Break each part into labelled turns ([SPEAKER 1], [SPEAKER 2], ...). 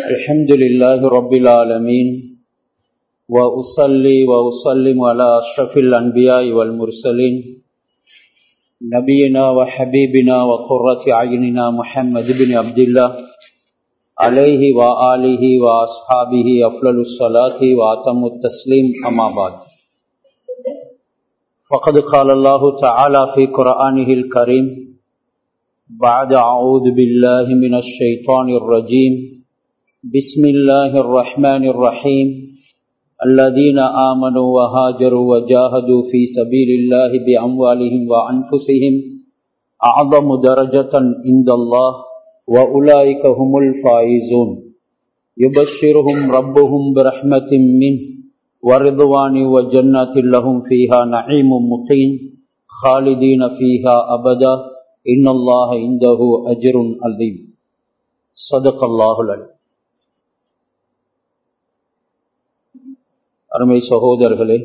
[SPEAKER 1] الحمد لله رب العالمين وأصلي وأسلم على أشرف الأنبياء والمرسلين نبينا وحبيبنا وقرة عيننا محمد بن عبد الله عليه وآله وأصحابه أفضل الصلاة وأتم التسليم أما بعد فقد قال الله تعالى في قرآنه الكريم بعد أعوذ بالله من الشيطان الرجيم بسم الله الرحمن الرحيم الذين آمنوا وهاجروا وجاهدوا في سبيل الله بأموالهم وأنفسهم أعظم درجة عند الله وأولئك هم الفائزون يبشرهم ربهم برحمة منه ورضوان وجنات لهم فيها نعيم مقيم خالدين فيها أبدا إن الله عنده أجر عظيم صدق الله العليم அருமை சகோதரர்களே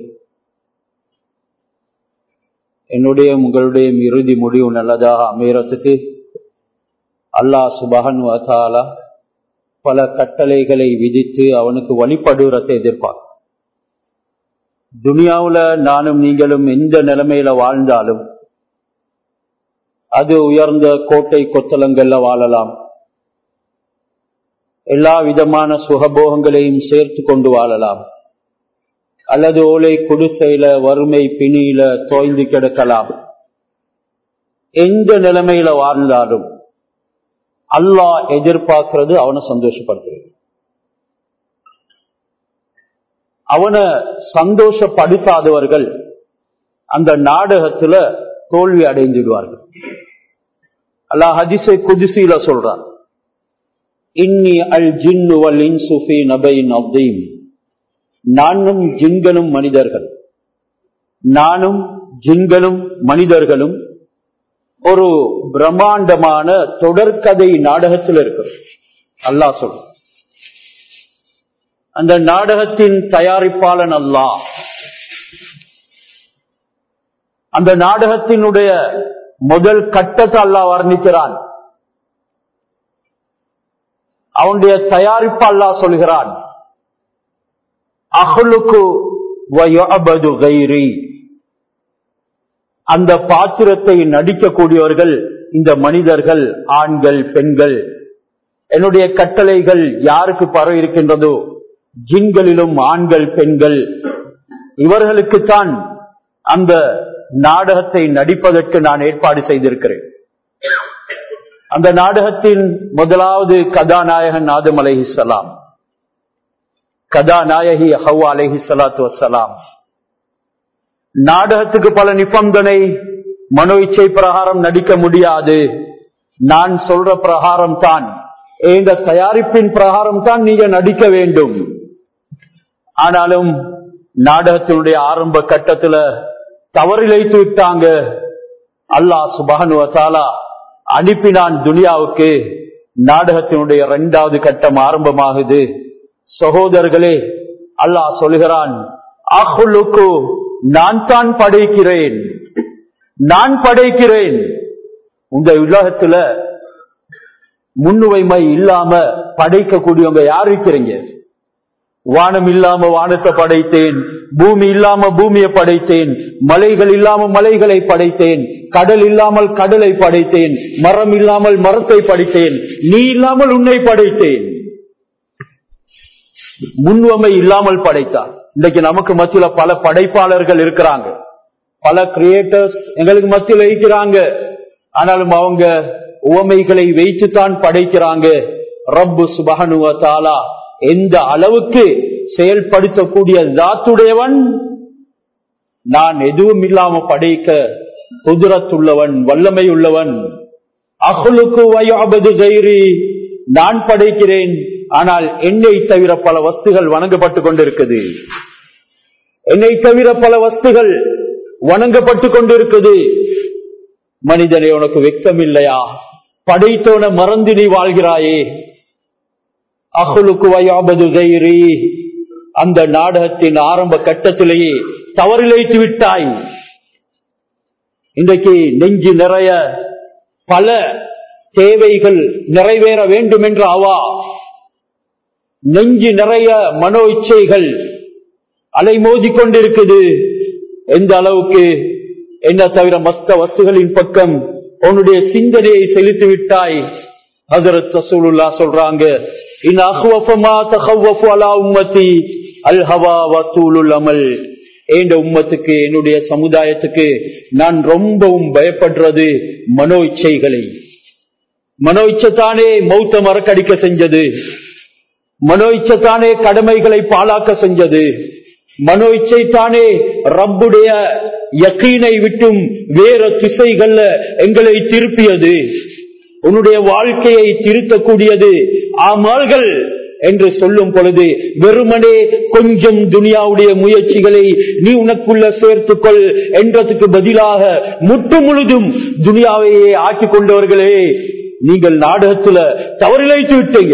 [SPEAKER 1] என்னுடைய உங்களுடைய இறுதி முடிவு நல்லதாக அமையறதுக்கு அல்லாஹ் சுபகன் வதாலா பல கட்டளைகளை விதித்து அவனுக்கு வழிபடுறதை எதிர்பார்க்க துனியாவில் நானும் நீங்களும் எந்த நிலைமையில வாழ்ந்தாலும் அது உயர்ந்த கோட்டை கொத்தலங்கள்ல வாழலாம் எல்லா விதமான சுகபோகங்களையும் சேர்த்து கொண்டு வாழலாம் அல்லது ஓலை குடிசையில வறுமை பிணியில தோய்ந்து கிடக்கலாம் எந்த நிலைமையில வாழ்ந்தாலும் அல்லாஹ் எதிர்பார்க்கிறது அவனை சந்தோஷப்படுத்துறது அவனை சந்தோஷப்படுத்தாதவர்கள் அந்த நாடகத்துல தோல்வி அடைந்துடுவார்கள் அல்லாஹ் ஹதிசை குதிசியில சொல்றான் இன்னி அல் ஜின்னு வல் இன்சுஃபி நபைன் அப்தீம் நானும் ஜின்களும் மனிதர்கள் நானும் ஜின்களும் மனிதர்களும் ஒரு பிரம்மாண்டமான தொடர்கதை நாடகத்தில் இருக்கிறோம் அல்லாஹ் சொல் அந்த நாடகத்தின் தயாரிப்பாளன் அல்லாஹ் அந்த நாடகத்தினுடைய முதல் கட்டத்தை அல்லாஹ் வர்ணிக்கிறான் அவனுடைய தயாரிப்பு அல்லாஹ் சொல்கிறான் அஹ்லுக்கு வயபது கைரி அந்த பாத்திரத்தை நடிக்கக்கூடியவர்கள் இந்த மனிதர்கள் ஆண்கள் பெண்கள் என்னுடைய கட்டளைகள் யாருக்கு பரவ இருக்கின்றதோ ஜின்களிலும் ஆண்கள் பெண்கள் இவர்களுக்குத்தான் அந்த நாடகத்தை நடிப்பதற்கு நான் ஏற்பாடு செய்திருக்கிறேன் அந்த நாடகத்தின் முதலாவது கதாநாயகன் ஆதம் அலைஹிசலாம் கதாநாயகி ஹவா அலஹி சலாத்து வசலாம் நாடகத்துக்கு பல நிபந்தனை மனோ இச்சை பிரகாரம் நடிக்க முடியாது நான் சொல்ற பிரகாரம் தான் எங்க தயாரிப்பின் பிரகாரம் தான் நீங்க நடிக்க வேண்டும் ஆனாலும் நாடகத்தினுடைய ஆரம்ப கட்டத்துல தவறிழைத்து விட்டாங்க அல்லாஹ் சுபகனுவத்தாலா அனுப்பினான் துனியாவுக்கு நாடகத்தினுடைய இரண்டாவது கட்டம் ஆரம்பமாகுது சகோதரர்களே அல்லாஹ் சொல்கிறான் அஹுலுக்கு நான் தான் படைக்கிறேன் நான் படைக்கிறேன் உங்க உலகத்துல முன்னுரிமை இல்லாம படைக்கக்கூடியவங்க யார் இருக்கிறீங்க வானம் இல்லாம வானத்தை படைத்தேன் பூமி இல்லாம பூமியை படைத்தேன் மலைகள் இல்லாம மலைகளை படைத்தேன் கடல் இல்லாமல் கடலை படைத்தேன் மரம் இல்லாமல் மரத்தை படைத்தேன் நீ இல்லாமல் உன்னை படைத்தேன் முன்வமை இல்லாமல் படைத்தார் இன்றைக்கு நமக்கு மத்தியில பல படைப்பாளர்கள் இருக்கிறாங்க பல கிரியேட்டர்ஸ் எங்களுக்கு மத்தியில் இருக்கிறாங்க ஆனாலும் அவங்க உவமைகளை வைத்துத்தான் படைக்கிறாங்க ரப்பு சுபகனுவ தாலா எந்த அளவுக்கு செயல்படுத்தக்கூடிய தாத்துடையவன் நான் எதுவும் இல்லாம படைக்க குதிரத்துள்ளவன் வல்லமை உள்ளவன் அகுலுக்கு வயாபது கைரி நான் படைக்கிறேன் ஆனால் என்னை தவிர பல வஸ்துகள் வணங்கப்பட்டு கொண்டிருக்குது என்னை தவிர பல வஸ்துகள் வணங்கப்பட்டு கொண்டிருக்குது மனிதனை உனக்கு வெக்கம் இல்லையா படைத்தோன மறந்து நீ வாழ்கிறாயே அகுலுக்கு வயாபது கைரி அந்த நாடகத்தின் ஆரம்ப கட்டத்திலேயே தவறிழைத்து விட்டாய் இன்றைக்கு நெஞ்சு நிறைய பல தேவைகள் நிறைவேற வேண்டும் என்ற அவா நெஞ்சு நிறைய மனோ இச்சைகள் அலைமோதி கொண்டிருக்குது எந்த அளவுக்கு என்ன தவிர மஸ்த வஸ்துகளின் பக்கம் உன்னுடைய சிந்தனையை செலுத்தி விட்டாய் ஹசரத் ரசூலுல்லா சொல்றாங்க இன் அஹ்வஃபமா தஹவ்வஃபு அலா உம்மதி அல் ஹவா வத்தூலுல் அமல் ஏண்ட உம்மத்துக்கு என்னுடைய சமுதாயத்துக்கு நான் ரொம்பவும் பயப்படுறது மனோ இச்சைகளை மனோ இச்சைத்தானே மௌத்த மறக்கடிக்க செஞ்சது மனோ இச்சைத்தானே கடமைகளை பாழாக்க செஞ்சது மனோ இச்சைத்தானே ரப்புடைய யக்கீனை விட்டும் வேற திசைகள்ல எங்களை திருப்பியது உன்னுடைய வாழ்க்கையை திருத்தக்கூடியது ஆமால்கள் என்று சொல்லும் பொழுது வெறுமனே கொஞ்சம் துனியாவுடைய முயற்சிகளை நீ உனக்குள்ள சேர்த்துக்கொள் என்றதுக்கு பதிலாக முற்று முழுதும் துனியாவையே ஆக்கி கொண்டவர்களே நீங்கள் நாடகத்துல தவறிழைத்து விட்டீங்க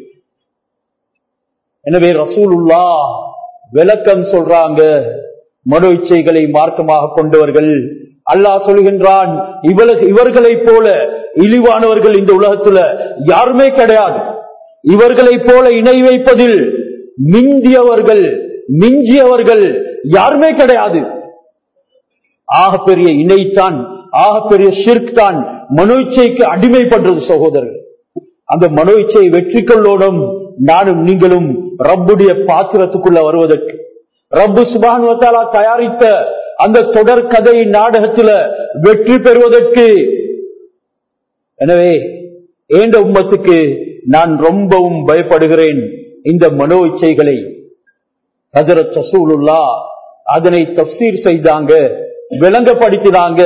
[SPEAKER 1] எனவே ரசூலுல்லா விளக்கம் சொல்றாங்க மனோ இச்சைகளை மார்க்கமாக கொண்டவர்கள் அல்லாஹ் சொல்கின்றான் இவள- இவர்களைப் போல இழிவானவர்கள் இந்த உலகத்துல யாருமே கிடையாது இவர்களைப் போல இணை வைப்பதில் மிஞ்சியவர்கள் மிஞ்சியவர்கள் யாருமே கிடையாது ஆகப்பெரிய இணைத்தான் ஆகப்பெரிய ஷிர்க் தான் மனோ இச்சைக்கு அடிமைப்படுறது சகோதரர்கள் அந்த மனோ இச்சையை வெற்றி கொள்ளோடும் நானும் நீங்களும் ரப்புடைய பாத்திரத்துக்குள்ள வருவதற்கு ரப்பு சுபானுவத்தாலா தயாரித்த அந்த தொடர் கதை நாடகத்துல வெற்றி பெறுவதற்கு எனவே ஏண்ட உம்மத்துக்கு நான் ரொம்பவும் பயப்படுகிறேன் இந்த மனோ இச்சைகளை ஹஜரத் ரசூலுல்லா அதனை தப்சீர் செய்தாங்க விளங்கப்படுத்தினாங்க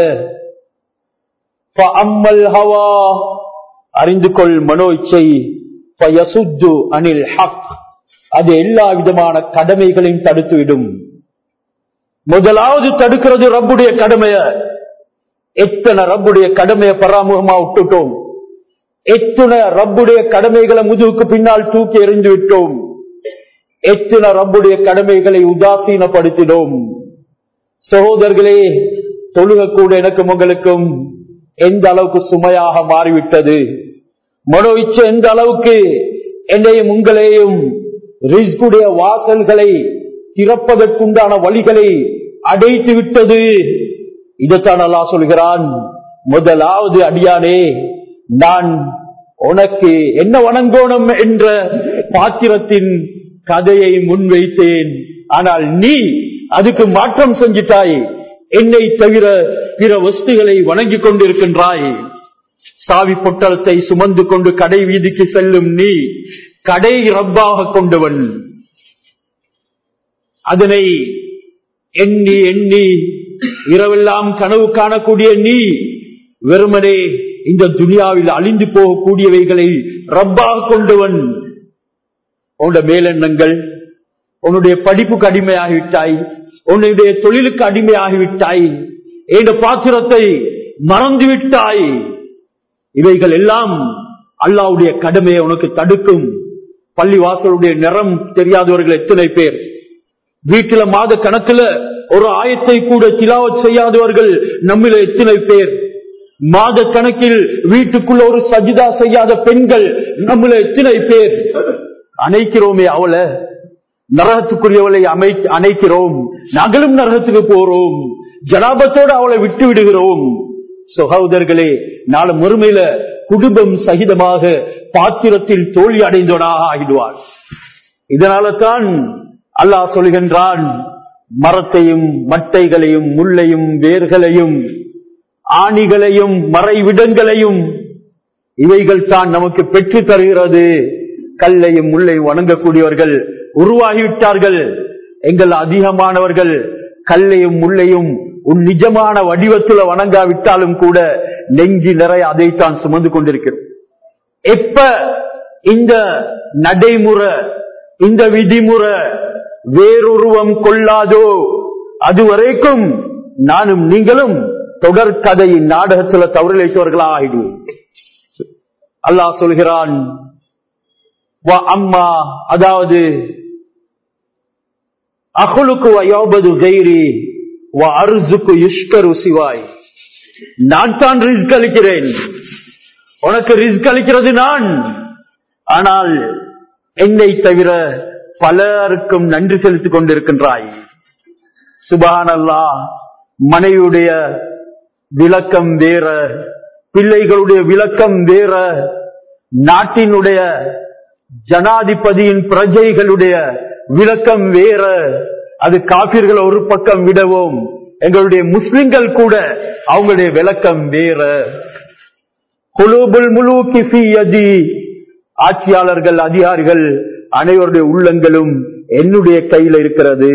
[SPEAKER 1] ஃபஅம்மல் ஹவா அறிந்து கொள் மனோ இச்சை ஃபயசுத்து அனில் ஹக் அது எல்லா விதமான கடமைகளையும் தடுத்துவிடும் முதலாவது தடுக்கிறது ரப்புடைய கடமைய எத்தனை ரப்புடைய கடமையை பராமுகமா விட்டுட்டோம் எத்தனை ரப்புடைய கடமைகளை முதுகுக்கு பின்னால் தூக்கி எறிந்து விட்டோம் எத்தனை ரப்புடைய கடமைகளை உதாசீனப்படுத்தினோம் சகோதரர்களே தொழுக கூட எனக்கும் உங்களுக்கும் எந்த அளவுக்கு சுமையாக மாறிவிட்டது மனோ இச்சை எந்த அளவுக்கு என்னையும் உங்களையும் ரிஸ்குடைய வாசல்களை திறப்பதற்குண்டான வழிகளை அடைத்து விட்டது இதைத்தான் அல்லாஹ் சொல்கிறான் முதலாவது அடியானே நான் உனக்கு என்ன வணங்கோணும் என்ற பாத்திரத்தின் கதையை முன்வைத்தேன் ஆனால் நீ அதுக்கு மாற்றம் செஞ்சிட்டாய் என்னை தவிர பிற வஸ்துகளை வணங்கிக் கொண்டிருக்கின்றாய் சாவி பொட்டலத்தை சுமந்து கொண்டு கடை வீதிக்கு செல்லும் நீ கடை ரப்பாக கொண்டவன் அதனை எண்ணி எண்ணி இரவெல்லாம் கனவு காணக்கூடிய நீ வெறுமனே இந்த துனியாவில் அழிந்து போகக்கூடியவைகளை ரப்பாக கொண்டவன் உன்னுடைய மேலெண்ணங்கள் உன்னுடைய படிப்புக்கு அடிமையாகிவிட்டாய் உன்னுடைய தொழிலுக்கு அடிமையாகிவிட்டாய் என்ற பாத்திரத்தை மறந்து விட்டாய் இவைகள் எல்லாம் அல்லாவுடைய கடமையை உனக்கு தடுக்கும் பள்ளிவாசலுடைய நிறம் தெரியாதவர்கள் எத்தனை பேர் வீட்டுல மாத கணக்குல ஒரு ஆயத்தை கூட திலாவத் செய்யாதவர்கள் நம்மில எத்தனை பேர் மாத கணக்கில் வீட்டுக்குள்ள ஒரு சஜிதா செய்யாத பெண்கள் நம்மள எத்தனை பேர் அணைக்கிறோமே அவளை நரகத்துக்குரியவளை அமை அணைக்கிறோம் நகலும் நரகத்துக்கு போறோம் ஜனாபத்தோடு அவளை விட்டு விடுகிறோம் சகோதரர்களே நாளை மறுமையில குடும்பம் சகிதமாக பாத்திரத்தில் தோல்வி அடைந்தவனாக ஆகிடுவார் இதனால தான் அல்லாஹ் சொல்கின்றான் மரத்தையும் மட்டைகளையும் முள்ளையும் வேர்களையும் ஆணிகளையும் மறைவிடங்களையும் இவைகள் தான் நமக்கு பெற்று தருகிறது கல்லையும் முள்ளையும் வணங்கக்கூடியவர்கள் உருவாகிவிட்டார்கள் எங்கள் அதிகமானவர்கள் கல்லையும் முள்ளையும் உன் நிஜமான வடிவத்துல வணங்காவிட்டாலும் கூட நெஞ்சி நிறைய அதைத்தான் சுமந்து கொண்டிருக்கிறோம் எப்ப இந்த நடைமுறை இந்த விதிமுறை வேறொருவம் கொள்ளாதோ அதுவரைக்கும் நானும் நீங்களும் தொடர் கதையின் நாடகத்துல தவறிழைத்தவர்களா ஆயிடுவோம் அல்லாஹ் சொல்கிறான் வா அம்மா அதாவது அகுலுக்கு வயோபது கைரி வா அருசுக்கு யுஷ்கரு சிவாய் நான் தான் ரிஸ்க் அளிக்கிறேன் உனக்கு ரிஸ்க் அளிக்கிறது நான் ஆனால் என்னை தவிர பலருக்கும் நன்றி செலுத்திக் கொண்டிருக்கின்றாய் சுபானல்லா மனைவியுடைய விளக்கம் வேற பிள்ளைகளுடைய விளக்கம் வேற நாட்டினுடைய ஜனாதிபதியின் பிரஜைகளுடைய விளக்கம் வேற அது காப்பீர்கள் ஒரு பக்கம் விடவும் எங்களுடைய முஸ்லிம்கள் கூட அவங்களுடைய விளக்கம் வேற குலூபுல் முலூக்கி ஃபீ யதி. ஆட்சியாளர்கள் அதிகாரிகள் அனைவருடைய உள்ளங்களும் என்னுடைய கையில் இருக்கிறது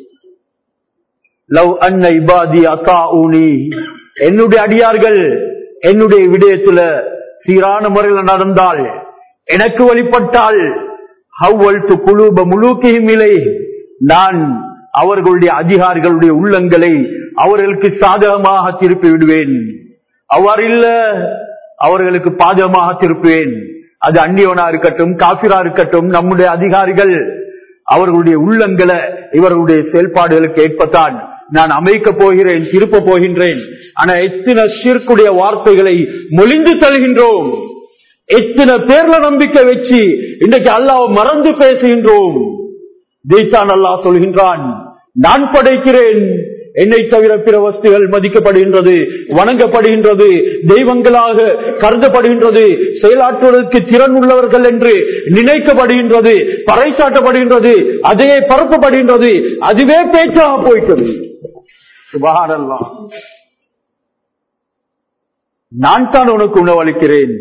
[SPEAKER 1] லவ் அன்ன இபாதி அத்தாஊனி என்னுடைய அடியார்கள் என்னுடைய விடயத்துல சீரான முறையில் நடந்தால் எனக்கு வழிபட்டால் ஹவ்வல் து குலூப முழுக்கையும் இல்லை நான் அவர்களுடைய அதிகாரிகளுடைய உள்ளங்களை அவர்களுக்கு சாதகமாக திருப்பி விடுவேன் அவ்வாறு இல்ல அவர்களுக்கு பாதகமாக திருப்புவேன் அது அந்நியவனா இருக்கட்டும் காபிரா இருக்கட்டும் நம்முடைய அதிகாரிகள் அவர்களுடைய உள்ளங்களை இவர்களுடைய செயல்பாடுகளுக்கு ஏற்பத்தான் நான் அமைக்க போகிறேன் திருப்ப போகின்றேன் ஆனா எத்தனை சிற்குடைய வார்த்தைகளை மொழிந்து தருகின்றோம் எத்தனை பேர்ல நம்பிக்கை வச்சு இன்றைக்கு அல்லாஹ் மறந்து பேசுகின்றோம் இதைத்தான் அல்லாஹ் சொல்கின்றான் நான் படைக்கிறேன் என்னை தவிர பிற வஸ்துகள் மதிக்கப்படுகின்றது வணங்கப்படுகின்றது தெய்வங்களாக கருதப்படுகின்றது செயலாற்றுவதற்கு திறன் உள்ளவர்கள் என்று நினைக்கப்படுகின்றது பறைசாட்டப்படுகின்றது அதையே பரப்பப்படுகின்றது அதுவே பேச்சாக போயிட்டது சுபஹானல்லாஹ் நான் தான் உனக்கு உணவளிக்கிறேன்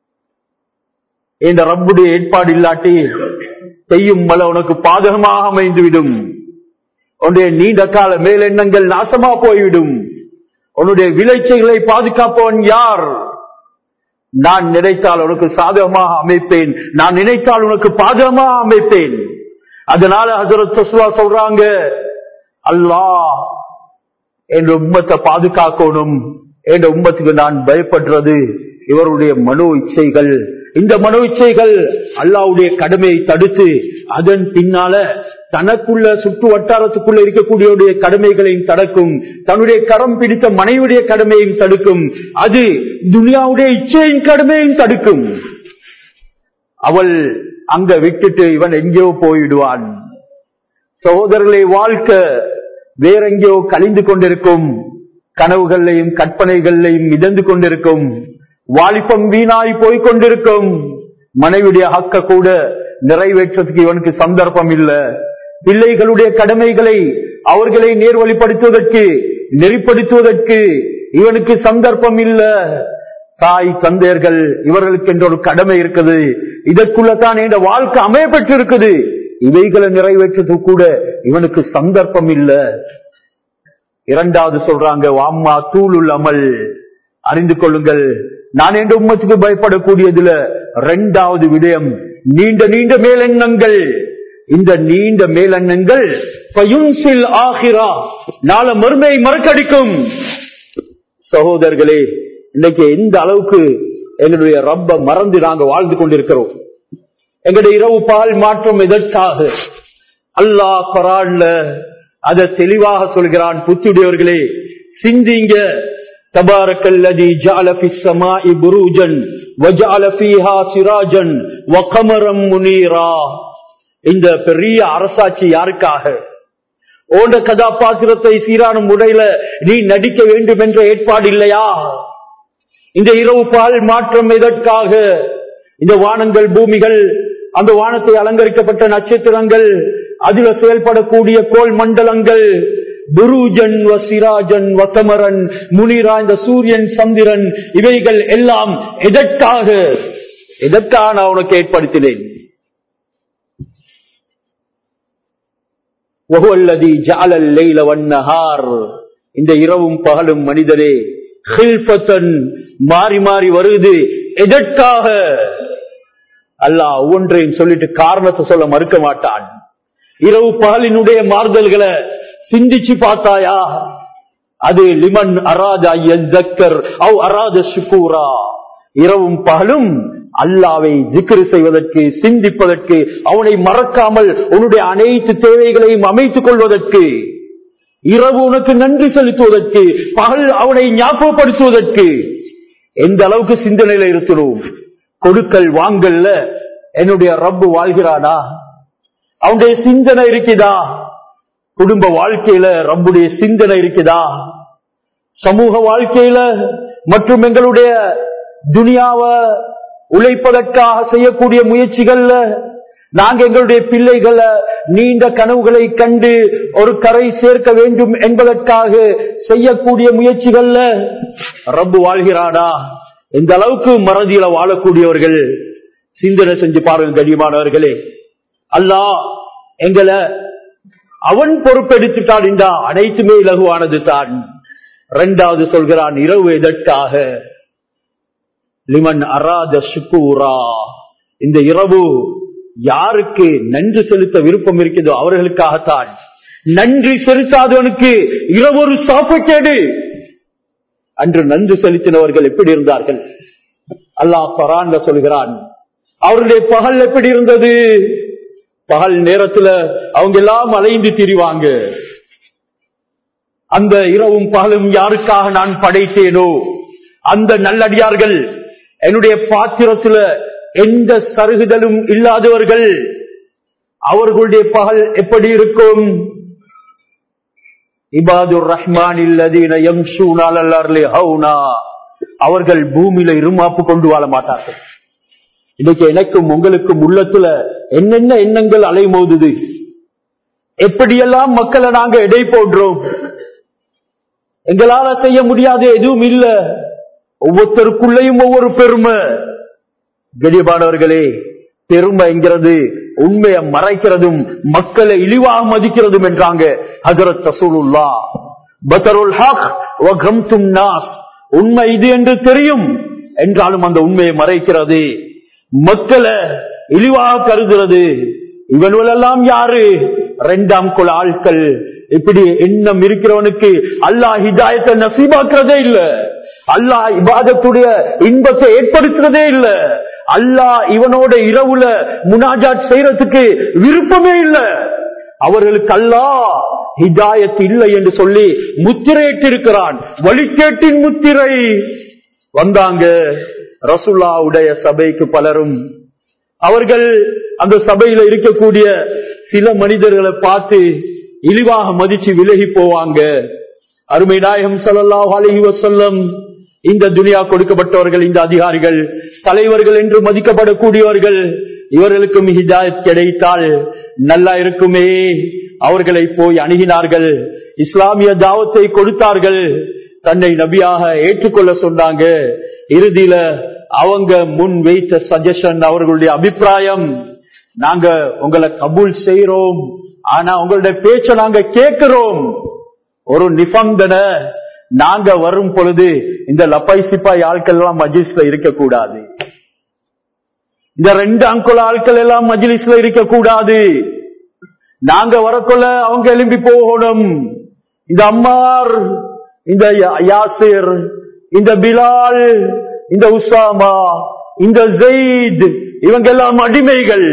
[SPEAKER 1] இந்த ரப்புடைய ஏற்பாடு இல்லாட்டி செய்யும் மலை உனக்கு பாதகமாக அமைந்துவிடும் உன்னுடைய நீண்ட கால மேலெண்ணங்கள் நாசமா போய்விடும் உன்னுடைய விளைச்சல்களை பாதுகாப்பவன் யார் நான் நினைத்தால் உனக்கு சாதகமாக அமைப்பேன் நான் நினைத்தால் உனக்கு பாதகமாக அமைப்பேன் அதனால ஹசரத் தஸ்வா சொல்றாங்க அல்லாஹ் என்ற உம்மத்தை பாதுகாக்கணும் என்ற உம்மத்துக்கு நான் பயப்படுறது இவருடைய மனோ இச்சைகள் இந்த மனோ இச்சைகள் அல்லாவுடைய கடமையை தடுத்து அதன் பின்னால தனக்குள்ள சுற்று வட்டாரத்துக்குள்ள இருக்கக்கூடிய கடமைகளையும் தடுக்கும் தன்னுடைய கரம் பிடித்த மனைவியுடைய கடமையும் தடுக்கும் அது துனியாவுடைய இச்சையின் கடமையும் தடுக்கும் அவள் அங்க விட்டுட்டு இவன் எங்கேயோ போயிடுவான் சகோதரர்களை வாழ்க்கை வேறெங்கேயோ கழிந்து கொண்டிருக்கும் கனவுகளையும் கற்பனைகளையும் மிதந்து கொண்டிருக்கும் வாலிபம் வீணாய் போய் கொண்டிருக்கும் மனைவியுடைய ஹக்க கூட நிறைவேற்றத்துக்கு இவனுக்கு சந்தர்ப்பம் இல்ல பிள்ளைகளுடைய கடமைகளை அவர்களை நேர்வழிப்படுத்துவதற்கு நெறிப்படுத்துவதற்கு இவனுக்கு சந்தர்ப்பம் இல்ல தாய் தந்தையர்கள் இவர்களுக்கு என்ற ஒரு கடமை இருக்குது இதற்குள்ளதான் இந்த வாழ்க்கை அமைய பெற்றிருக்குது இவைகளை நிறைவேற்றது கூட இவனுக்கு சந்தர்ப்பம் இல்ல இரண்டாவது சொல்றாங்க வாம்மா தூளுல் அமல் அறிந்து கொள்ளுங்கள் நான் என்ற உம்மத்துக்கு பயப்படக்கூடியதுல இரண்டாவது விடயம் நீண்ட நீண்ட மேலெண்ணங்கள் இந்த நீண்ட மேலெண்ணங்கள் பயுன்சில் ஆகிறா நாள மறுமையை மறக்கடிக்கும் சகோதரர்களே இன்னைக்கு எந்த அளவுக்கு எங்களுடைய ரப்ப மறந்து நாங்க வாழ்ந்து கொண்டிருக்கிறோம் எங்களுடைய இரவு பால் மாற்றம் எதற்காக அல்லாஹ் குரான்ல அதை தெளிவாக சொல்கிறான் புத்தியுடையவர்களே சிந்திங்க தபாரக்கல்லதி ஜால ஃபிஸ் ஸமாஇ புரூஜன் வஜஅல ஃபீஹா சிராஜன் வகமரம் முனீரா இந்த பெரிய அரசாட்சி யாருக்காக ஓண்ட கதாபாத்திரத்தை சீரான முறையில நீ நடிக்க வேண்டும் என்ற ஏற்பாடு இல்லையா இந்த இரவு பால் மாற்றம் எதற்காக இந்த வானங்கள் பூமிகள் அந்த வானத்தை அலங்கரிக்கப்பட்ட நட்சத்திரங்கள் அதில் செயல்படக்கூடிய கோல் மண்டலங்கள் துருஜன் வசிராஜன் வசமரன் முனிரா இந்த சூரியன் சந்திரன் இவைகள் எல்லாம் எதற்காக எதற்காக நான் உனக்கு ஏற்படுத்தினேன் வஹுவல்லதி ஜஅலல் லைல வன்னஹார் இந்த இரவும் பகலும் மனிதரே ஹில்ஃபத்தன் மாறி மாறி வருது எதற்காக அல்லாஹ் ஒவ்வொன்றையும் சொல்லிட்டு காரணத்தை சொல்ல மறுக்க மாட்டான் இரவு பகலினுடைய மாறுதல்களை சிந்திச்சு பார்த்தாயா அது லிமன் அராஜா எஸ்தக்கர் அவ் அராஜ சுக்கூரா இரவும் பகலும் அல்லாவை ஜிக்ரு செய்வதற்கு சிந்திப்பதற்கு அவனை மறக்காமல் உன்னுடைய அனைத்து தேவைகளையும் அமைத்துக் கொள்வதற்கு இரவு உனக்கு நன்றி செலுத்துவதற்கு பகல் அவனை ஞாபகப்படுத்துவதற்கு எந்த அளவுக்கு சிந்தனையில இருக்கிறோம் கொடுக்கல் வாங்கல்ல என்னுடைய ரப்பு வாழ்கிறானா அவனுடைய சிந்தனை இருக்குதா குடும்ப வாழ்க்கையில ரப்புடைய சிந்தனை இருக்குதா சமூக வாழ்க்கையில மற்றும் எங்களுடைய துனியாவ உழைப்பதற்காக செய்யக்கூடிய முயற்சிகள்ல நாங்க எங்களுடைய பிள்ளைகளை நீண்ட கனவுகளை கண்டு ஒரு கரை சேர்க்க வேண்டும் என்பதற்காக செய்யக்கூடிய முயற்சிகள்ல ரப்பு வாழ்கிறானா எந்த அளவுக்கு மறதியில வாழக்கூடியவர்கள் சிந்தனை செஞ்சு பாருங்க கடியமானவர்களே அல்லாஹ் எங்களை அவன் பொறுப்பெடுத்துட்டான் என்றா அனைத்துமே இலகுவானது தான் இரண்டாவது சொல்கிறான் இரவு எதற்காக லிமன் அராத சுக்கூரா இந்த இரவு யாருக்கு நன்றி செலுத்த விருப்பம் இருக்கிறதோ அவர்களுக்காகத்தான் நன்றி செலுத்தாதவனுக்கு இரவு ஒரு சாப்பிட்டேடு அன்று நன்றி செலுத்தினவர்கள் எப்படி இருந்தார்கள் அல்லாஹ் பரான்ல சொல்கிறான் அவருடைய பகல் எப்படி இருந்தது பகல் நேரத்துல அவங்க எல்லாம் அலைந்து திரிவாங்க அந்த இரவும் பகலும் யாருக்காக நான் படைத்தேனோ அந்த நல்லடியார்கள் என்னுடைய பாத்திரத்துல எந்த சருகுதலும் இல்லாதவர்கள் அவர்களுடைய பகல் எப்படி இருக்கும் இபாதுர் ரஹ்மான் அவர்கள் பூமியில இருமாப்பு கொண்டு வாழ மாட்டார்கள் இன்னைக்கு எனக்கும் உங்களுக்கும் உள்ளத்துல என்னென்ன எண்ணங்கள் அலைமோதுது எப்படியெல்லாம் மக்களை நாங்க எடை போடுறோம் எங்களால செய்ய முடியாத எதுவும் இல்ல ஒவ்வொருத்தருக்குள்ளேயும் ஒவ்வொரு பெருமை கடியபானவர்களே பெருமைங்கிறது உண்மையை மறைக்கிறதும் மக்களை இழிவாக மதிக்கிறதும் என்றாங்க ஹசரத் ரசூலுல்லா பத்தருல் ஹக் வகம்தும் நாஸ் உண்மை இது என்று தெரியும் என்றாலும் அந்த உண்மையை மறைக்கிறது மக்களை இழிவாக கருதுறது இவனுவெல்லாம் யாரு இரண்டாம் குல ஆட்கள் இப்படி எண்ணம் இருக்கிறவனுக்கு அல்லாஹ் ஹிதாயத்தை நசீபாக்குறதே இல்ல அல்லாஹ் இபாதத்துடைய இன்பத்தை ஏற்படுத்துறதே இல்ல அல்லாஹ் இவனோட இரவுல முனாஜாத் செய்யறதுக்கு விருப்பமே இல்ல அவர்களுக்கு அல்லாஹ் ஹிதாயத் இல்லை என்று சொல்லி முத்திரையிட்டிருக்கிறான் வழிகேட்டின் முத்திரை வந்தாங்க ரசுல்லாவுடைய சபைக்கு பலரும் அவர்கள் அந்த சபையில இருக்கக்கூடிய சில மனிதர்களை பார்த்து இழிவாக மதிச்சு விலகி போவாங்க அருமை நாயகம் சல்லாஹ் அலஹி வசல்லம் இந்த துனியா கொடுக்கப்பட்டவர்கள் இந்த அதிகாரிகள் தலைவர்கள் என்று மதிக்கப்படக்கூடியவர்கள் இவர்களுக்கும் ஹிஜாயத் கிடைத்தால் நல்லா இருக்குமே அவர்களை போய் அணுகினார்கள் இஸ்லாமிய தாவத்தை கொடுத்தார்கள் தன்னை நபியாக ஏற்றுக்கொள்ள சொன்னாங்க இறுதியில அவங்க முன் வைத்த சஜஷன் அவர்களுடைய அபிப்பிராயம் நாங்க உங்களை கபூல் செய்யறோம் ஆனா உங்களுடைய பேச்ச நாங்க கேட்கிறோம் ஒரு நிபந்தனை நாங்க வரும் பொழுது இந்த லப்பாய் சிப்பாய் ஆட்கள் எல்லாம் மஜிஸ்ல இருக்கக்கூடாது இந்த ரெண்டு அங்குல ஆட்கள் எல்லாம் மஜிலிஸ்ல இருக்கக்கூடாது நாங்க வரக்குள்ள அவங்க எழும்பி போகணும் இந்த அம்மார் இந்த யாசிர் இந்த பிலால் இந்த உசாமா இந்த ஜெயித் இவங்க எல்லாம் அடிமைகள்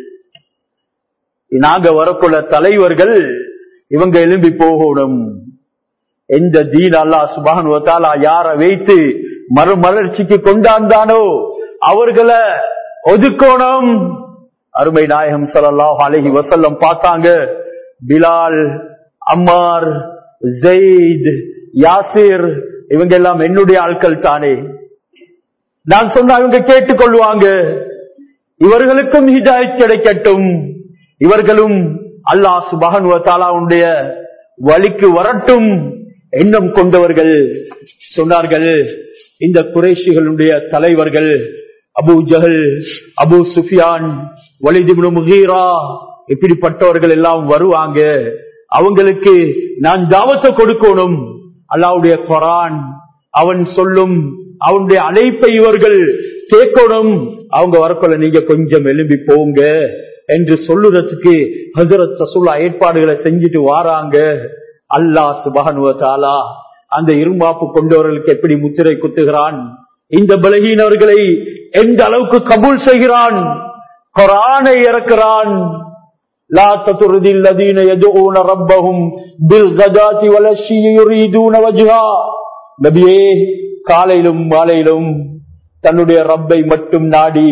[SPEAKER 1] நாங்க வரக்குள்ள தலைவர்கள் இவங்க எழும்பி போகணும் எந்த தீன் அல்லா சுபான் யார வைத்து மறுமலர்ச்சிக்கு கொண்டாந்தானோ அவர்களை ஒதுக்கோணும் அருமை நாயகம் சல்லாஹ் அலஹி வசல்லம் பார்த்தாங்க பிலால் அம்மார் ஜெயித் யாசிர் இவங்க எல்லாம் என்னுடைய ஆட்கள் தானே நான் சொன்ன இவங்க கேட்டுக்கொள்வாங்க இவர்களுக்கும் ஹிஜாயத் கிடைக்கட்டும் இவர்களும் அல்லாஹ் சுபகன் தாலாவுடைய வழிக்கு வரட்டும் எண்ணம் கொண்டவர்கள் சொன்னார்கள் இந்த குறைஷிகளுடைய தலைவர்கள் அபு ஜஹல் அபு சுஃபியான் வலிதிபுனு முகீரா இப்படிப்பட்டவர்கள் எல்லாம் வருவாங்க அவங்களுக்கு நான் தாவத்தை கொடுக்கணும் அல்லாவுடைய குரான் அவன் சொல்லும் அவனுடைய அழைப்பை இவர்கள் கேட்கணும் அவங்க வரக்குள்ள நீங்க கொஞ்சம் எழும்பி போங்க என்று சொல்லுறதுக்கு ஹசரத் சசுல்லா ஏற்பாடுகளை செஞ்சுட்டு வாராங்க அல்லா சுபகனுவத்தாலா அந்த இருமாப்பு கொண்டவர்களுக்கு எப்படி முத்திரை குத்துகிறான் இந்த பலகீனவர்களை எந்த அளவுக்கு கபூல் செய்கிறான் கொரானை இறக்கிறான் لا تطرد الذين يدعون ربهم بالغداة والعشي يريدون وجها நபியே காலையிலும் மாலையிலும் தன்னுடைய ரப்பை மட்டும் நாடி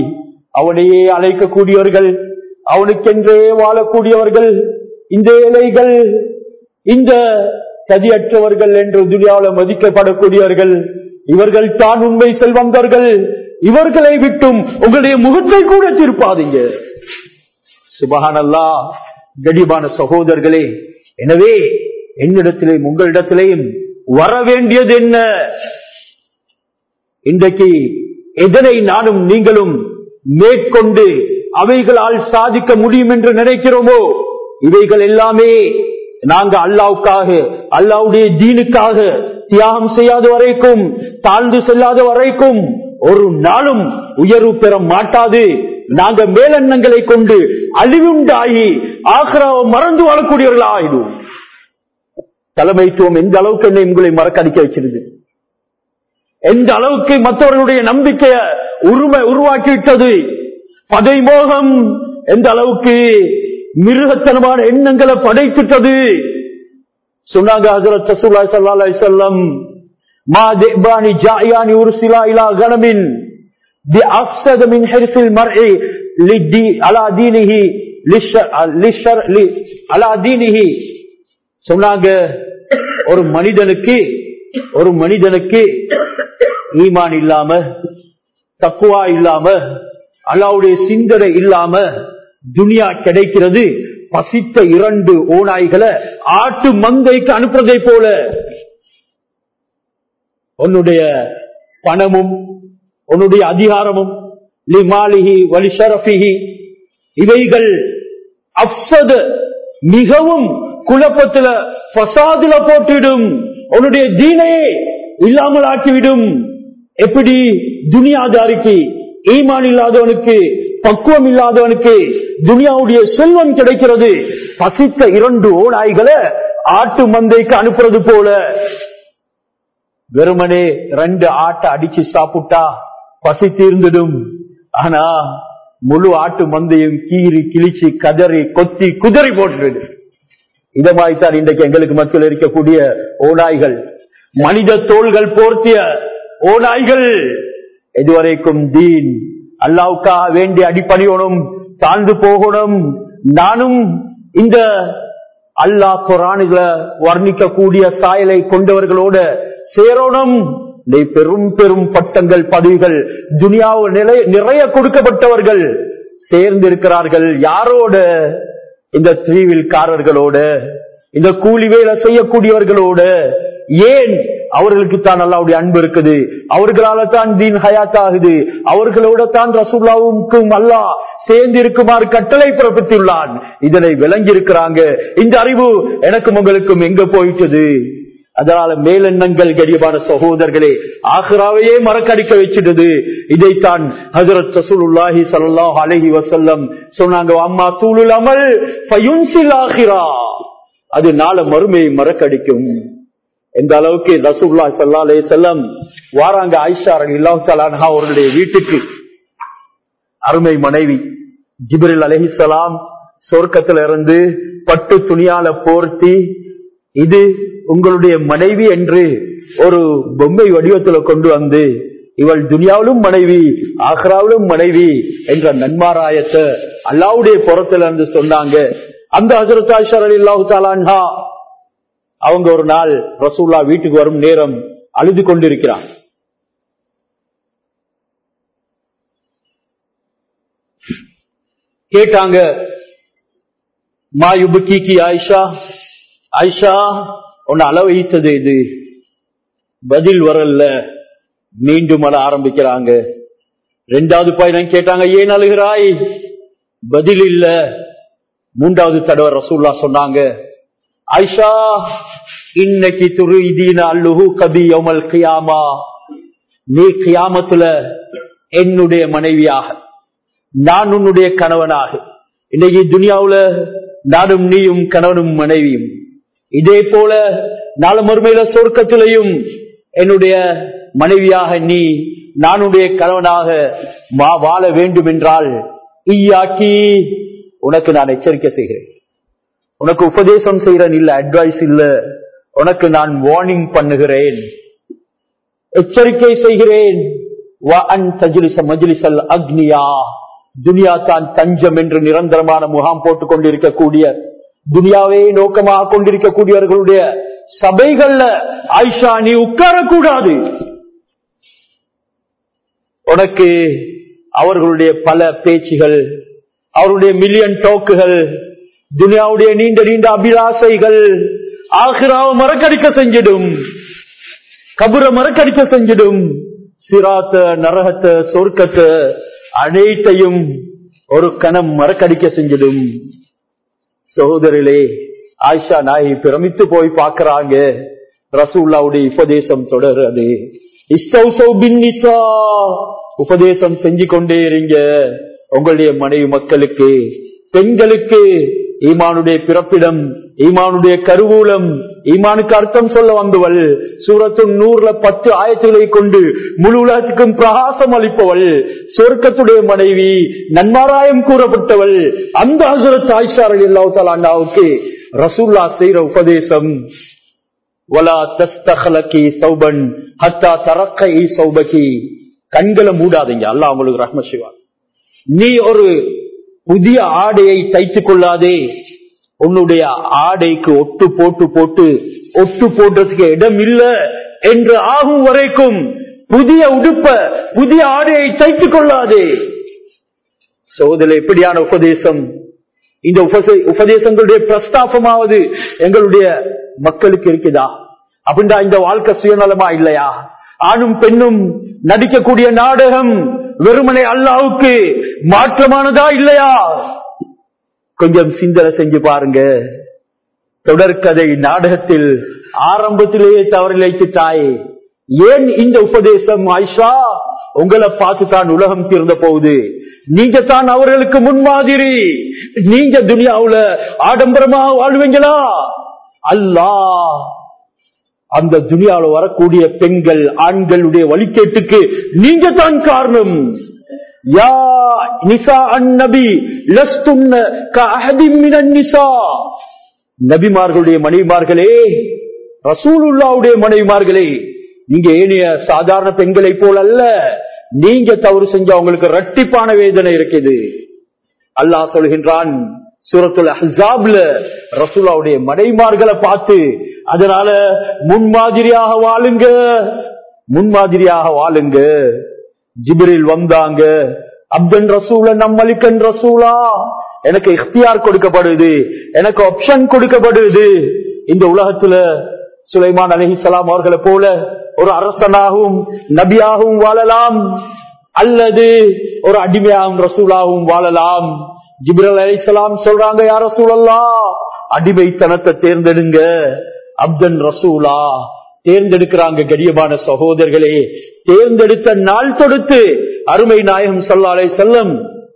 [SPEAKER 1] அவனையே அழைக்கக்கூடியவர்கள் அவனுக்கென்றே வாழக்கூடியவர்கள் இந்த ஏழைகள் இந்த சதியற்றவர்கள் என்று துனியாவில் மதிக்கப்படக்கூடியவர்கள் இவர்கள் தான் உண்மை செல்வந்தர்கள் இவர்களை விட்டும் உங்களுடைய முகத்தை கூட திருப்பாதீங்க சுபகானல்லா கடிமான சகோதரர்களே எனவே என்னிடத்திலேயும் உங்களிடத்திலேயும் வர வேண்டியது என்ன இன்றைக்கு எதனை நானும் நீங்களும் மேற்கொண்டு அவைகளால் சாதிக்க முடியும் என்று நினைக்கிறோமோ இவைகள் எல்லாமே நாங்க அல்லாவுக்காக அல்லாவுடைய தீனுக்காக தியாகம் செய்யாத வரைக்கும் தாழ்ந்து செல்லாத வரைக்கும் ஒரு நாளும் உயர்வு பெற மாட்டாது நாங்க மேலெண்ணங்களை கொண்டு அழிவுண்டாகி ஆக்ராவை மறந்து வாழக்கூடியவர்களா ஆயிடும் தலைமைத்துவம் எந்த அளவுக்கு என்னை உங்களை மறக்கடிக்க வச்சிருது எந்த அளவுக்கு மற்றவர்களுடைய நம்பிக்கைய உரிமை உருவாக்கிவிட்டது பதை மோகம் எந்த அளவுக்கு மிருகத்தனமான எண்ணங்களை படைத்துட்டது சொன்னாங்க ஹசரத் ரசூலுல்லாஹி ஸல்லல்லாஹு அலைஹி வஸல்லம் மா திபானி ஜாயானி உர்சிலா இலா கனமின் بأفسد من حرص المرء للدي على دينه للشر للشر على دينه சொன்னாங்க ஒரு மனிதனுக்கு ஒரு மனிதனுக்கு ஈமான் இல்லாம தக்குவா இல்லாம அல்லாவுடைய சிந்தனை இல்லாம துனியா கிடைக்கிறது பசித்த இரண்டு ஓநாய்களை ஆட்டு மந்தைக்கு அனுப்புறதை போல உன்னுடைய பணமும் உன்னுடைய அதிகாரமும் லிமாலிஹி வலிஷரபிஹி இவைகள் அப்சத மிகவும் குழப்பத்துல பசாதுல போட்டுவிடும் உன்னுடைய தீனையே இல்லாமல் ஆக்கிவிடும் எப்படி துனியாதாரிக்கு ஈமான் இல்லாதவனுக்கு பக்குவம் இல்லாதவனுக்கு துனியாவுடைய செல்வம் கிடைக்கிறது பசித்த இரண்டு ஓநாய்களை ஆட்டு மந்தைக்கு அனுப்புறது போல வெறுமனே ரெண்டு ஆட்டை அடிச்சு சாப்பிட்டா பசி தீர்ந்துடும் ஆனா முழு ஆட்டு மந்தையும் கீறி கிழிச்சு கதறி கொத்தி குதறி போட்டுடு இதமாய்த்தான் இன்றைக்கு எங்களுக்கு மக்கள் இருக்கக்கூடிய ஓநாய்கள் மனித தோள்கள் போர்த்திய ஓநாய்கள் இதுவரைக்கும் தீன் அல்லாவுக்காக வேண்டி அடிப்படையோனும் தாழ்ந்து போகணும் நானும் இந்த அல்லாஹ் குரானுல வர்ணிக்கக்கூடிய சாயலை கொண்டவர்களோட சேரோனும் பெரும் பெரும் பட்டங்கள் பதவிகள் துனியாவில் நிறைய கொடுக்கப்பட்டவர்கள் சேர்ந்திருக்கிறார்கள் யாரோட இந்த த்ரீவில்காரர்களோட இந்த கூலி வேலை செய்யக்கூடியவர்களோட ஏன் அவர்களுக்கு தான் அல்லாவுடைய அன்பு இருக்குது அவர்களால தான் தீன் ஹயாத் ஆகுது அவர்களோட தான் ரசூல்லாவுக்கும் அல்லா சேர்ந்து இருக்குமாறு கட்டளை பிறப்பித்துள்ளான் இதனை விளங்கி இருக்கிறாங்க இந்த அறிவு எனக்கும் உங்களுக்கும் எங்க போயிட்டது அதனால மேலெண்ணங்கள் கடியமான சகோதரர்களே ஆஹ்ராவையே மறக்கடிக்க வச்சிட்டது இதைத்தான் ஹசரத் ரசூலுல்லாஹி ஸல்லல்லாஹு அலைஹி வஸல்லம் சொன்னாங்க அம்மா தூளுல் அமல் ஃபயுன்சில் ஆஹிரா அது நாள மறுமையை மறக்கடிக்கும் எந்த அளவுக்கு ரசூல்லா ஸல்லல்லாஹு அலைஹி வஸல்லம் வாராங்க ஆயிஷா ரலியல்லாஹு தஆலா அன்ஹா அவர்களுடைய வீட்டுக்கு அருமை மனைவி ஜிப்ரில் அலைஹிஸ்ஸலாம் சொர்க்கத்துல இருந்து பட்டு துணியால போர்த்தி இது உங்களுடைய மனைவி என்று ஒரு பொம்மை வடிவத்துல கொண்டு வந்து இவள் துனியாவிலும் மனைவி ஆக்ராவிலும் மனைவி என்ற நன்மாராயத்தை அல்லாவுடைய புறத்துல இருந்து சொன்னாங்க அந்த ஹசரத் ஆஷர் அலி அல்லாஹு தாலான்ஹா அவங்க ஒரு நாள் ரசூல்லா வீட்டுக்கு வரும் நேரம் அழுது கொண்டிருக்கிறான் கேட்டாங்க மா யுபுக்கி ஆயிஷா ஆயிஷா உன்னை அளவைத்தது இது பதில் வரல மீண்டும் அழ ஆரம்பிக்கிறாங்க ரெண்டாவது பையன் கேட்டாங்க ஏன் அழுகிறாய் பதில் இல்ல மூன்றாவது தடவை ரசூல்லா சொன்னாங்க ஆயிஷா இன்னைக்கு துரு இதீன அல்லுஹு கபி யௌமல் கியாமா நீ கியாமத்துல என்னுடைய மனைவியாக நான் உன்னுடைய கணவனாக இன்னைக்கு துனியாவுல நானும் நீயும் கணவனும் மனைவியும் இதே போல நாலு மறுமையில சொர்க்கத்திலையும் என்னுடைய மனைவியாக நீ நானுடைய கணவனாக வாழ வேண்டும் என்றால் ஈயாக்கி உனக்கு நான் எச்சரிக்கை செய்கிறேன் உனக்கு உபதேசம் செய்கிறேன் இல்ல அட்வைஸ் இல்ல உனக்கு நான் வார்னிங் பண்ணுகிறேன் எச்சரிக்கை செய்கிறேன் அக்னியா துனியா தான் தஞ்சம் என்று நிரந்தரமான முகாம் போட்டுக் கொண்டிருக்கக்கூடிய துனியாவே நோக்கமாக கொண்டிருக்கக்கூடியவர்களுடைய சபைகள்ல ஆயிஷா நீ உட்காரக்கூடாது உனக்கு அவர்களுடைய பல பேச்சுகள் அவருடைய மில்லியன் டோக்குகள் துனியாவுடைய நீண்ட நீண்ட அபிலாசைகள் ஆகிராவை மறக்கடிக்க செஞ்சிடும் கபுர மறக்கடிக்க செஞ்சிடும் சிராத்த நரகத்தை சொர்க்கத்தை அனைத்தையும் ஒரு கணம் மறக்கடிக்க செஞ்சிடும் சகோதரிலே ஆயிஷா நாயை பிரமித்து போய் பார்க்கறாங்க ரசூல்லாவுடைய உபதேசம் தொடருது உபதேசம் செஞ்சு கொண்டே இருங்க உங்களுடைய மனைவி மக்களுக்கு பெண்களுக்கு ஈமானுடைய பிறப்பிடம் ஈமானுடைய கருவூலம் ஈமானுக்கு அர்த்தம் சொல்ல வந்தவள் சூரத்து நூறுல பத்து ஆயத்துகளை கொண்டு முழு உலகத்துக்கும் பிரகாசம் அளிப்பவள் சொர்க்கத்துடைய மனைவி நன்மாராயம் கூறப்பட்டவள் அந்த ஹசரத் ஆயிஷாரல் அல்லாவுக்கு ரசூல்லா செய்யற உபதேசம் வலா தஸ்தகலகி சௌபன் ஹத்தா தரக்கை சௌபகி கண்களை மூடாதீங்க அல்லாஹ் உங்களுக்கு ரஹ்ம சிவா நீ ஒரு புதிய ஆடையை தைத்துக் கொள்ளாதே உன்னுடைய ஆடைக்கு ஒட்டு போட்டு போட்டு ஒட்டு போடுறதுக்கு இடம் இல்ல என்று ஆகும் வரைக்கும் புதிய உடுப்ப புதிய ஆடையை தைத்துக் கொள்ளாதே சோதனை எப்படியான உபதேசம் இந்த உபசே- உபதேசங்களுடைய பிரஸ்தாபமாவது எங்களுடைய மக்களுக்கு இருக்குதா அப்படின்னா இந்த வாழ்க்கை சுயநலமா இல்லையா ஆணும் பெண்ணும் நடிக்கக்கூடிய நாடகம் வெறுமனை அல்லாவுக்கு மாற்றமானதா இல்லையா கொஞ்சம் சிந்தனை செஞ்சு பாருங்க தொடர்கதை நாடகத்தில் ஆரம்பத்திலேயே தவறிழைத்துட்டாய் ஏன் இந்த உபதேசம் ஆயிஷா உங்களை பார்த்து தான் உலகம் தீர்ந்த போகுது நீங்க தான் அவர்களுக்கு முன்மாதிரி நீங்க துனியாவுல ஆடம்பரமா வாழ்வீங்களா அல்லாஹ் அந்த துனியாவுல வரக்கூடிய பெண்கள் ஆண்களுடைய வழிகேட்டுக்கு நீங்க தான் காரணம் யா நிசா அந்நபி லஸ்துன்ன கஅஹதி மினன் நிசா நபிமார்களுடைய மனைவிமார்களே ரசூலுல்லாவுடைய மனைவிமார்களே நீங்க ஏனைய சாதாரண பெண்களை போல அல்ல நீங்க தவறு செஞ்சா உங்களுக்கு இரட்டிப்பான வேதனை இருக்குது அல்லாஹ் சொல்கின்றான் சூரத்துல் அஹ்ஸாப்ல ரசூலாவுடைய மனைமார்களை பார்த்து அதனால முன்மாதிரியாக வாழுங்க முன்மாதிரியாக வாழுங்க ஜிப்ரில் வந்தாங்க அப்தன் ரசூல நம்மளிக்கன் ரசூலா எனக்கு இஃப்தியார் கொடுக்கப்படுது எனக்கு ஆப்ஷன் கொடுக்கப்படுது இந்த உலகத்துல சுலைமான் அலிஹிசலாம் அவர்களை போல ஒரு அரசனாகவும் நபியாகவும் வாழலாம் அல்லது ஒரு அடிமையாகவும் ரசூலாகவும் வாழலாம் ஜிப்ரல் அலிசலாம் சொல்றாங்க யார் ரசூலல்லா அடிமைத்தனத்தை தேர்ந்தெடுங்க அப்தன் ரசூலா தேர்ந்தெடுக்கிறாங்க கடியமான சகோதரர்களே தேர்ந்தெடுத்த நாள் தொடுத்து அருமை நாயகம் சொல்லாலே செல்லம்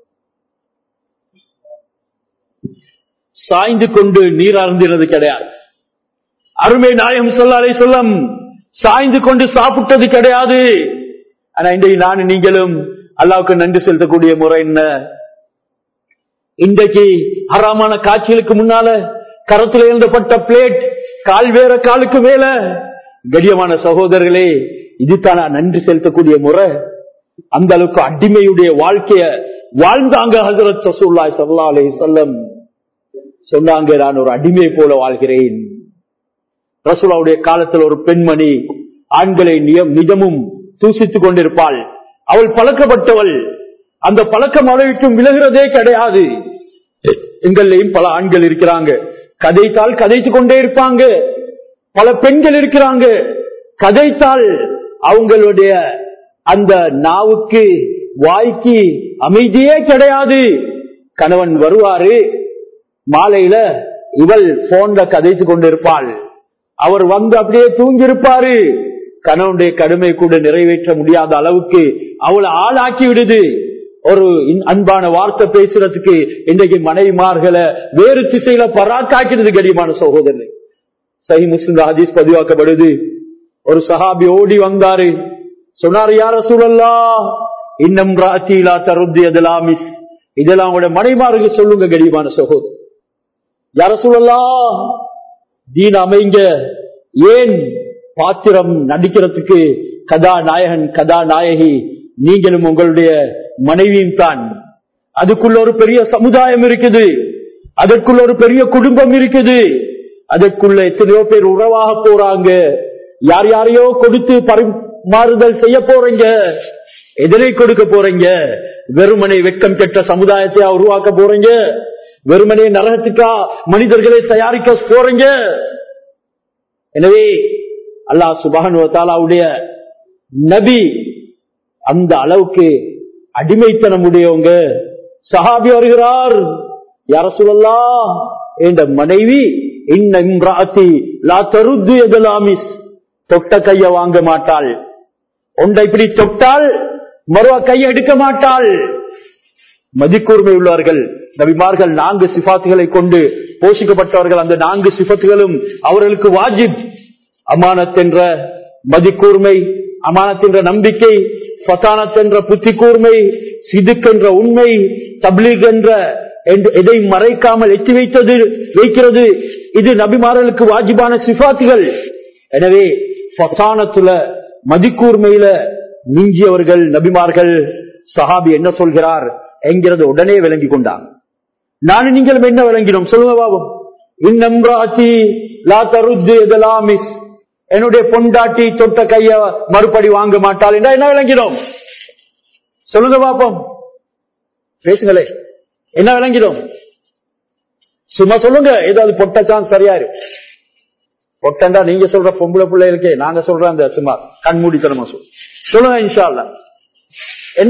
[SPEAKER 1] சாய்ந்து கொண்டு நீர் அருந்தினது கிடையாது அருமை நாயகம் சொல்லாலே சொல்லம் சாய்ந்து கொண்டு சாப்பிட்டது கிடையாது ஆனா இன்றைக்கு நானும் நீங்களும் அல்லாவுக்கு நன்றி செலுத்தக்கூடிய முறை என்ன இன்றைக்கு ஹராமான காட்சிகளுக்கு முன்னால கரத்துல எழுந்தப்பட்ட பிளேட் கால் வேற காலுக்கு மேல கடியமான சகோதரர்களே இதுதான் நான் நன்றி செலுத்தக்கூடிய முறை அந்த அளவுக்கு அடிமையுடைய வாழ்க்கைய வாழ்ந்தாங்க ஹசரத் சசூல்லாய் சல்லா அலை சொல்லம் சொன்னாங்க நான் ஒரு அடிமை போல வாழ்கிறேன் ரசூலாவுடைய காலத்தில் ஒரு பெண்மணி ஆண்களை நியம் நிஜமும் தூசித்துக் கொண்டிருப்பாள் அவள் பழக்கப்பட்டவள் அந்த பழக்கம் அளவிட்டும் விலகிறதே கிடையாது எங்களையும் பல ஆண்கள் இருக்கிறாங்க கதைத்தால் கதைத்துக் கொண்டே இருப்பாங்க பல பெண்கள் இருக்கிறாங்க கதைத்தால் அவங்களுடைய அந்த நாவுக்கு வாய்க்கு அமைதியே கிடையாது கணவன் வருவாரு மாலையில இவள் போன்ல கதைத்து கொண்டிருப்பாள் அவர் வந்து அப்படியே தூங்கியிருப்பாரு கணவனுடைய கடுமை கூட நிறைவேற்ற முடியாத அளவுக்கு அவளை ஆளாக்கி விடுது ஒரு இன்- அன்பான வார்த்தை பேசுறதுக்கு இன்றைக்கு மனைவிமார்களை வேறு திசையில பராக்காக்கிறது கடிமான சகோதரர் சஹி முஸ்லிம் ஹதீஸ் பதிவாக்கப்படுது ஒரு சஹாபி ஓடி வந்தாரு சொன்னாரு யார சூழல்லா இன்னும் ராத்திலா தருத்தி அதலாமிஸ் இதெல்லாம் உங்களோட மனைமாருக்கு சொல்லுங்க கடிமான சகோதரர் யார சூழல்லாம் தீன் அமைங்க ஏன் பாத்திரம் நடிக்கிறதுக்கு கதாநாயகன் கதாநாயகி நீங்களும் உங்களுடைய மனைவியும் தான் அதுக்குள்ள ஒரு பெரிய சமுதாயம் இருக்குது அதற்குள்ள ஒரு பெரிய குடும்பம் இருக்குது அதற்குள்ள எத்தனையோ பேர் உறவாக போறாங்க யார் யாரையோ கொடுத்து பரிமாறுதல் செய்ய போறீங்க எதனை கொடுக்க போறீங்க வெறுமனை வெக்கம் கெட்ட சமுதாயத்தை உருவாக்க போறீங்க வெறுமனே நரகத்துக்கா மனிதர்களை தயாரிக்க போறீங்க எனவே அல்லாஹ் சுபானுடைய நபி அந்த அளவுக்கு அடிமைத்தனம் உடையவங்க சஹாபி வருகிறார் யார சொல்லலாம் என்ற மனைவி இன்னி லா தருத்து எதலாமிஸ் தொட்ட கைய வாங்க மாட்டாள் ஒன்றை இப்படி தொட்டால் மறுவ கையை எடுக்க மாட்டாள் மதிக்கூர்மை உள்ளவர்கள் நபிமார்கள் நான்கு சிபாத்துகளை கொண்டு போஷிக்கப்பட்டவர்கள் அந்த நான்கு சிபத்துகளும் அவர்களுக்கு வாஜிப் அமானத் என்ற மதிக்கூர்மை அமானத் என்ற நம்பிக்கை பசானத் என்ற புத்தி கூர்மை சிதுக் என்ற உண்மை தப்லீக் என்ற எதை மறைக்காமல் எட்டி வைத்தது வைக்கிறது இது நபிமார்களுக்கு வாஜிபான சிபாத்துகள் எனவே பசானத்துல மதிக்கூர்மையில மிஞ்சியவர்கள் நபிமார்கள் சஹாபி என்ன சொல்கிறார் என்கிறது உடனே விளங்கி கொண்டான் நான் நீங்களும் என்ன விளங்கினோம் சொல்லுங்க பாபம் இன்னம்ராச்சி லா தருத்து எதலாமிஸ் என்னுடைய பொண்டாட்டி தொட்ட கைய மறுபடி வாங்க மாட்டாள் என்றா என்ன விளங்கினோம் சொல்லுங்க பாப்போம் பேசுங்களே என்ன விளங்கினோம் சும்மா சொல்லுங்க ஏதாவது பொட்டச்சான் சரியா இருக்கு பொட்டண்டா நீங்க சொல்ற பொம்பளை பிள்ளைகளுக்கே நாங்க சொல்ற அந்த சும்மா கண்மூடித்தனமா சொல் சொல்லுங்க இன்ஷா என்ன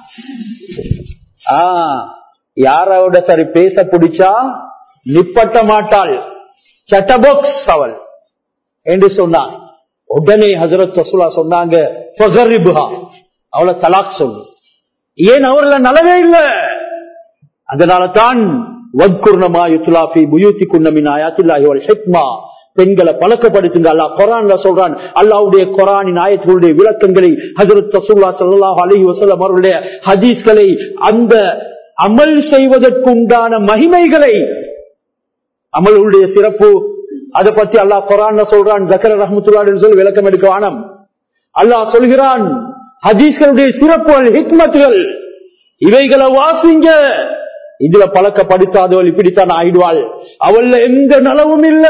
[SPEAKER 1] ஆஹ் யாரோட சரி பேச பிடிச்சா நிப்பட்ட மாட்டாள் சட்டபாக்ஸ் அவள் என்று சொன்னான் உடனே ஹசரத் ரசூலா சொன்னாங்க அவளை தலாக் சொல்லு ஏன் அவர்ல நலவே இல்லை அதனால தான் பெண்களை பழக்கப்படுத்துங்க அல்லா குரான்ல சொல்றான் அல்லாவுடைய குரானின் ஆயத்துடைய விளக்கங்களை ஹசரத் ரசூல்லா சல்லாஹ் அலி வசலம் அவருடைய ஹதீஸ்களை அந்த அமல் செய்வதற்குண்டான மகிமைகளை அமலுடைய சிறப்பு அதை பத்தி அல்லாஹ் குரான் சொல்றான் ஜக்கர ரஹமத்துல்லா சொல்லி விளக்கம் எடுக்க வானம் அல்லாஹ் சொல்கிறான் ஹதீஸ்களுடைய சிறப்புகள் ஹிக்மத்துகள் இவைகளை வாசிங்க இதுல பழக்கப்படுத்தாதவள் இப்படித்தான் ஆயிடுவாள் அவள்ல எந்த நலவும் இல்ல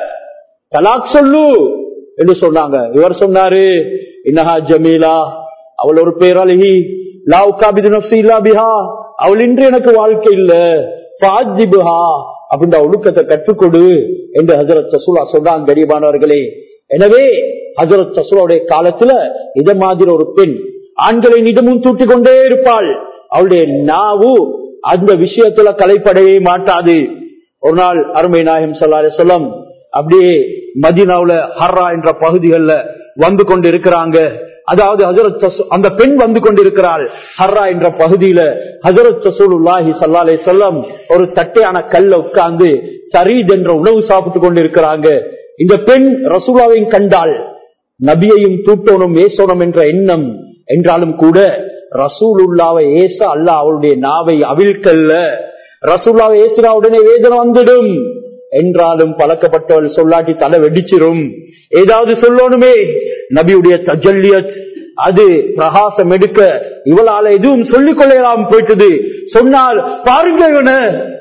[SPEAKER 1] தலாக் சொல்லு என்று சொன்னாங்க இவர் சொன்னாரு இன்னஹா ஜமீலா அவள் ஒரு பேரழகி லாவுகாபிது நப்சி இல்லா பிஹா அவள் இன்று எனக்கு வாழ்க்கை இல்ல பாஜிபுஹா அப்படின்ற ஒழுக்கத்தை கற்றுக்கொடு என்று ஹசரத் சசூலா சொல்றாங்க கரியமானவர்களே எனவே ஹசரத் சசூலாவுடைய காலத்துல இத மாதிரி ஒரு பெண் ஆண்களை நிதமும் தூட்டி கொண்டே இருப்பாள் அவளுடைய நாவு அந்த விஷயத்துல கலைப்படவே மாட்டாது ஒரு நாள் அருமை நாயகம் சொல்லாரு சொல்லம் அப்படியே மதினாவுல ஹர்ரா என்ற பகுதிகளில் வந்து கொண்டு இருக்கிறாங்க அதாவது ஹசரத் அந்த பெண் வந்து கொண்டிருக்கிறாள் ஹர்ரா என்ற பகுதியில ஹசரத் சசூலுல்லாஹி சல்லாலே சொல்லம் ஒரு தட்டையான கல்ல உட்கார்ந்து சரீத் என்ற உணவு சாப்பிட்டு கொண்டிருக்கிறாங்க இந்த பெண் ரசூலாவையும் கண்டாள் நபியையும் தூட்டோனும் ஏசோனும் என்ற எண்ணம் என்றாலும் கூட ரசூலுல்லாவை ஏச அல்ல அவளுடைய நாவை அவிழ்க்கல்ல ரசூல்லாவை ஏசுறா உடனே வேதனை வந்துடும் என்றாலும் பழக்கப்பட்டவள் சொல்லாட்டி தலை வெடிச்சிரும் ஏதாவது சொல்லணுமே நபியுடைய தஜல்லியத் அது பிரகாசம் எடுக்க இவளால எதுவும் சொல்லிக் கொள்ளலாம் போயிட்டது சொன்னால் பாருங்க இவன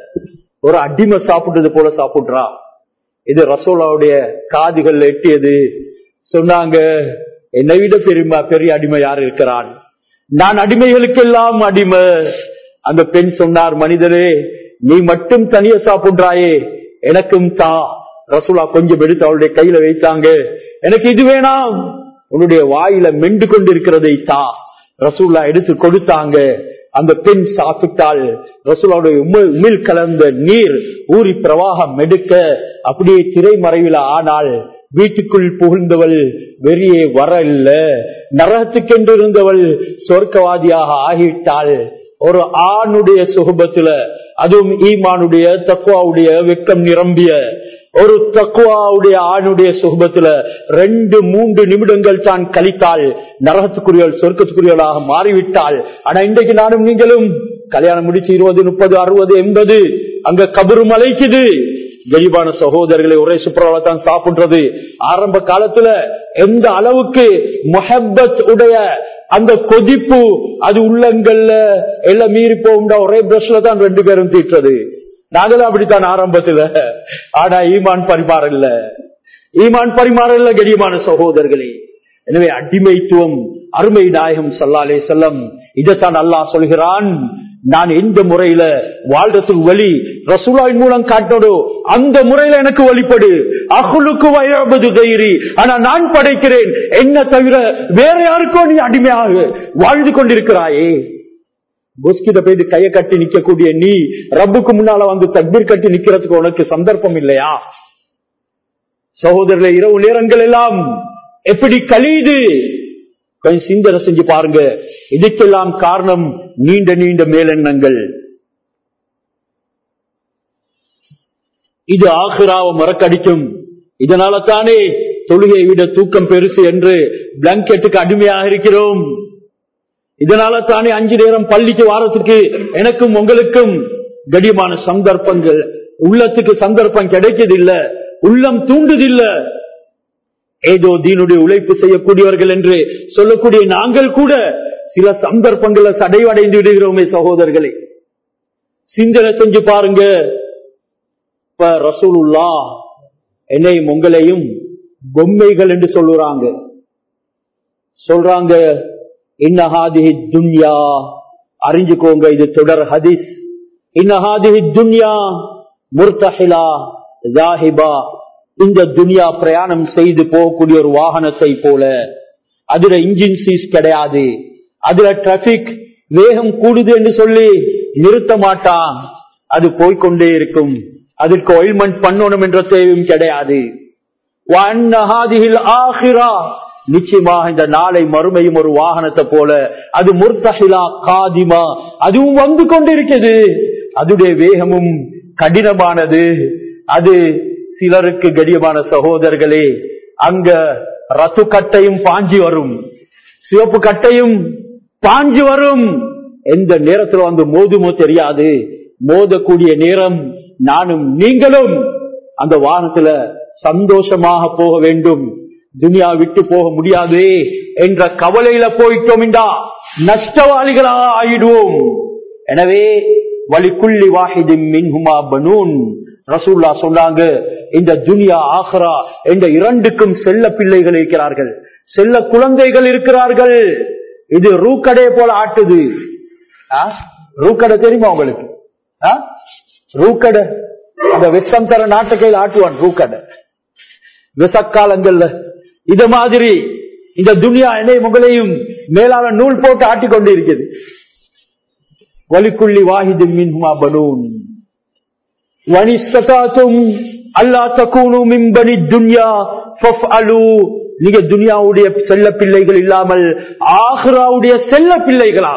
[SPEAKER 1] ஒரு அடிமை சாப்பிட்டது போல சாப்பிடுறா இது ரசோலாவுடைய காதுகள் எட்டியது சொன்னாங்க என்னை விட பெருமா பெரிய அடிமை யார் இருக்கிறான் நான் அடிமைகளுக்கெல்லாம் அடிமை அந்த பெண் சொன்னார் மனிதரே நீ மட்டும் தனிய சாப்பிடுறாயே எனக்கும் தா ரசூலா கொஞ்சம் எடுத்து அவளுடைய கையில வைத்தாங்க எனக்கு இது வேணாம் உன்னுடைய வாயில மெண்டு கொண்டிருக்கிறதை தா ரசூல்லா எடுத்து கொடுத்தாங்க அந்த பெண் சாப்பிட்டால் ரசூலாவுடைய உமிழ் கலந்த நீர் ஊறி பிரவாகம் எடுக்க அப்படியே திரைமறைவில ஆனால் வீட்டுக்குள் புகுந்தவள் வெளியே வர இல்ல நரகத்துக்கென்று இருந்தவள் சொர்க்கவாதியாக ஆகிவிட்டாள் ஒரு ஆணுடைய சுகபத்துல அதுவும் ஈமானுடைய தக்குவாவுடைய வெக்கம் நிரம்பிய ஒரு தக்குவாவுடைய ஆணுடைய சுகபத்துல ரெண்டு மூன்று நிமிடங்கள் தான் கழித்தாள் நரகத்துக்குரியவள் சொர்க்கத்துக்குரியவளாக மாறிவிட்டாள் ஆனா இன்றைக்கு நானும் நீங்களும் கல்யாணம் முடிச்சு இருபது முப்பது அறுபது எண்பது அங்க கபரு மலைக்குது கரிபான சகோதரர்களை ஒரே சுப்பரவா தான் சாப்பிடுறது ஆரம்ப காலத்துல எந்த அளவுக்கு மொஹப்பத் உடைய அந்த கொதிப்பு அது உள்ளங்கள்ல எல்லாம் மீறி போகும்டா ஒரே பிரஷ்ல தான் ரெண்டு பேரும் தீட்டுறது நாங்களும் அப்படித்தான் ஆரம்பத்துல ஆனா ஈமான் பரிமாறல் இல்ல ஈமான் பரிமாறல் இல்ல கடியமான சகோதரர்களே எனவே அடிமைத்துவம் அருமை நாயகம் சல்லாலே செல்லம் இதைத்தான் அல்லாஹ் சொல்கிறான் நான் எந்த முறையில வாழ்றதுக்கு வழி ரசூலாவின் மூலம் காட்டோடோ அந்த முறையில எனக்கு வழிபடு அகுலுக்கு வயபது தைரி ஆனா நான் படைக்கிறேன் என்ன தவிர வேற யாருக்கோ நீ அடிமையாக வாழ்ந்து கொண்டிருக்கிறாயே புஸ்கித போயிட்டு கையை கட்டி நிக்கக்கூடிய நீ ரப்புக்கு முன்னால வந்து தக்பீர் கட்டி நிக்கிறதுக்கு உனக்கு சந்தர்ப்பம் இல்லையா சகோதரர்களே இரவு நேரங்கள் எல்லாம் எப்படி கழியுது கொஞ்சம் சிந்தனை செஞ்சு பாருங்க இதுக்கெல்லாம் காரணம் நீண்ட நீண்ட மேலெண்ணங்கள் இது ஆஹிராவை மறக்கடிக்கும் இதனால தானே தொழுகையை விட தூக்கம் பெருசு என்று பிளாங்கெட்டுக்கு அடிமையாக இருக்கிறோம் இதனால தானே அஞ்சு நேரம் பள்ளிக்கு வாரத்துக்கு எனக்கும் உங்களுக்கும் கடியமான சந்தர்ப்பங்கள் உள்ளத்துக்கு சந்தர்ப்பம் கிடைக்கதில்லை உள்ளம் தூண்டுதில்லை ஏதோ தீனுடைய உழைப்பு செய்யக்கூடியவர்கள் என்று சொல்லக்கூடிய நாங்கள் கூட சில சந்தர்ப்பங்களை சடைவடைந்து விடுகிறோமே சகோதரர்களே சிந்தனை செஞ்சு பாருங்க இப்ப ரசூலுல்லா என்னையும் உங்களையும் பொம்மைகள் என்று சொல்லுறாங்க சொல்றாங்க இன்னஹாதி துன்யா அறிஞ்சுக்கோங்க இது தொடர் ஹதீஸ் இன்னஹாதி துன்யா முர்தஹிலா ஜாஹிபா இந்த துனியா பிரயாணம் செய்து போகக்கூடிய ஒரு வாகனத்தை போல அதுல இன்ஜின் சீஸ் கிடையாது அதுல டிராபிக் வேகம் கூடுது என்று சொல்லி நிறுத்த மாட்டான் அது போய்கொண்டே இருக்கும் அதற்கு ஒயில்மெண்ட் பண்ணணும் என்ற தேவையும் கிடையாது நிச்சயமாக இந்த நாளை மறுமையும் ஒரு வாகனத்தை போல அது முர்தஹிலா காதிமா அதுவும் வந்து கொண்டிருக்கிறது அதுடைய வேகமும் கடினமானது அது சிலருக்கு கடியமான சகோதரர்களே அங்க ரத்து கட்டையும் பாஞ்சி வரும் சிவப்பு கட்டையும் பாஞ்சி வரும் எந்த நேரத்தில் வந்து மோதுமோ தெரியாது மோதக்கூடிய நேரம் நானும் நீங்களும் அந்த வாகனத்துல சந்தோஷமாக போக வேண்டும் துனியா விட்டு போக முடியாது என்ற கவலையில போயிட்டோம்டா நஷ்டவாளிகளாக ஆயிடுவோம் எனவே வலிக்குள்ளி வாஹிதின் மின்ஹுமா பனூன் ரசூல்லா சொன்னாங்க இந்த துனியா ஆஹ்ரா என்ற இரண்டுக்கும் செல்ல பிள்ளைகள் இருக்கிறார்கள் செல்ல குழந்தைகள் இருக்கிறார்கள் இது ரூக்கடை போல ஆட்டுது ரூக்கடை தெரியுமா உங்களுக்கு ரூக்கடை அந்த விஷம் தர நாட்டுக்கையில் ஆட்டுவான் ரூக்கடை விசக்காலங்கள்ல இது மாதிரி இந்த துனியா என்னை முகலையும் மேலான நூல் போட்டு ஆட்டிக் கொண்டு இருக்குது வலிக்குள்ளி வாஹிது மின்ஹுமா பலூன் வனிஸ்தகாத்தும் அல்லா தக்கூனு மின்பனி துன்யா நீங்க துனியாவுடைய செல்ல பிள்ளைகள் இல்லாமல் ஆஹ்ராவுடைய செல்ல பிள்ளைகளா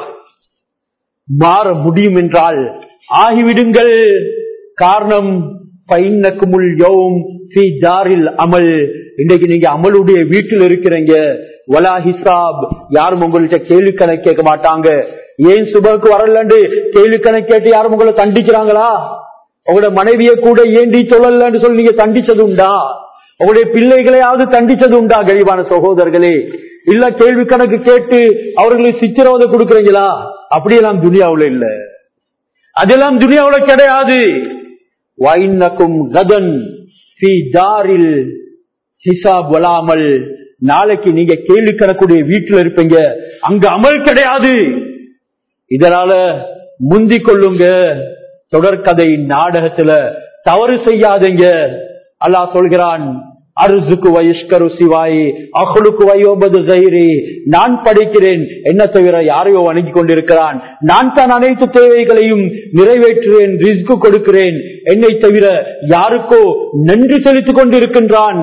[SPEAKER 1] மாற முடியும் என்றால் ஆகிவிடுங்கள் காரணம் பைன்னக்குமுல் யோம் தாரில் அமல் இன்னைக்கு நீங்க அமலுடைய வீட்டில் இருக்கிறீங்க வலா ஹிசாப் யாரும் உங்கள்கிட்ட கேள்வி கணக்கு கேட்க மாட்டாங்க ஏன் சுபருக்கு வரலன்னு கேள்வி கணக்கு கேட்டு யாரும் உங்களை தண்டிக்கிறாங்களா உங்களோட மனைவிய கூட ஏண்டி சொல்லலன்னு சொல்லி நீங்க தண்டிச்சது உண்டா உங்களுடைய பிள்ளைகளையாவது தண்டிச்சது உண்டா கழிவான சகோதரர்களே இல்ல கேள்வி கணக்கு கேட்டு அவர்களுக்கு சித்திரவதை கொடுக்கறீங்களா அப்படியெல்லாம் துனியாவுல இல்ல அதெல்லாம் துனியாவுல கிடையாது வைனக்கும் கதன் தாரில் ஹிசாப் வளாமல் நாளைக்கு நீங்க கேள்வி கணக்குடைய வீட்டுல இருப்பீங்க அங்க அமல் கிடையாது இதனால முந்திக் கொள்ளுங்க தொடர்கதை நாடகத்துல தவறு செய்யாதீங்க அல்லாஹ் சொல்கிறான் அருசுக்கு வயஸ்கரு சிவாய் அகுலுக்கு வயோபது தைரி நான் படிக்கிறேன் என்ன தவிர யாரையோ வணங்கி கொண்டிருக்கிறான் நான் தான் அனைத்து தேவைகளையும் நிறைவேற்றுவேன் ரிஸ்கு கொடுக்கிறேன் என்னை தவிர யாருக்கோ நன்றி செலுத்திக் கொண்டிருக்கின்றான்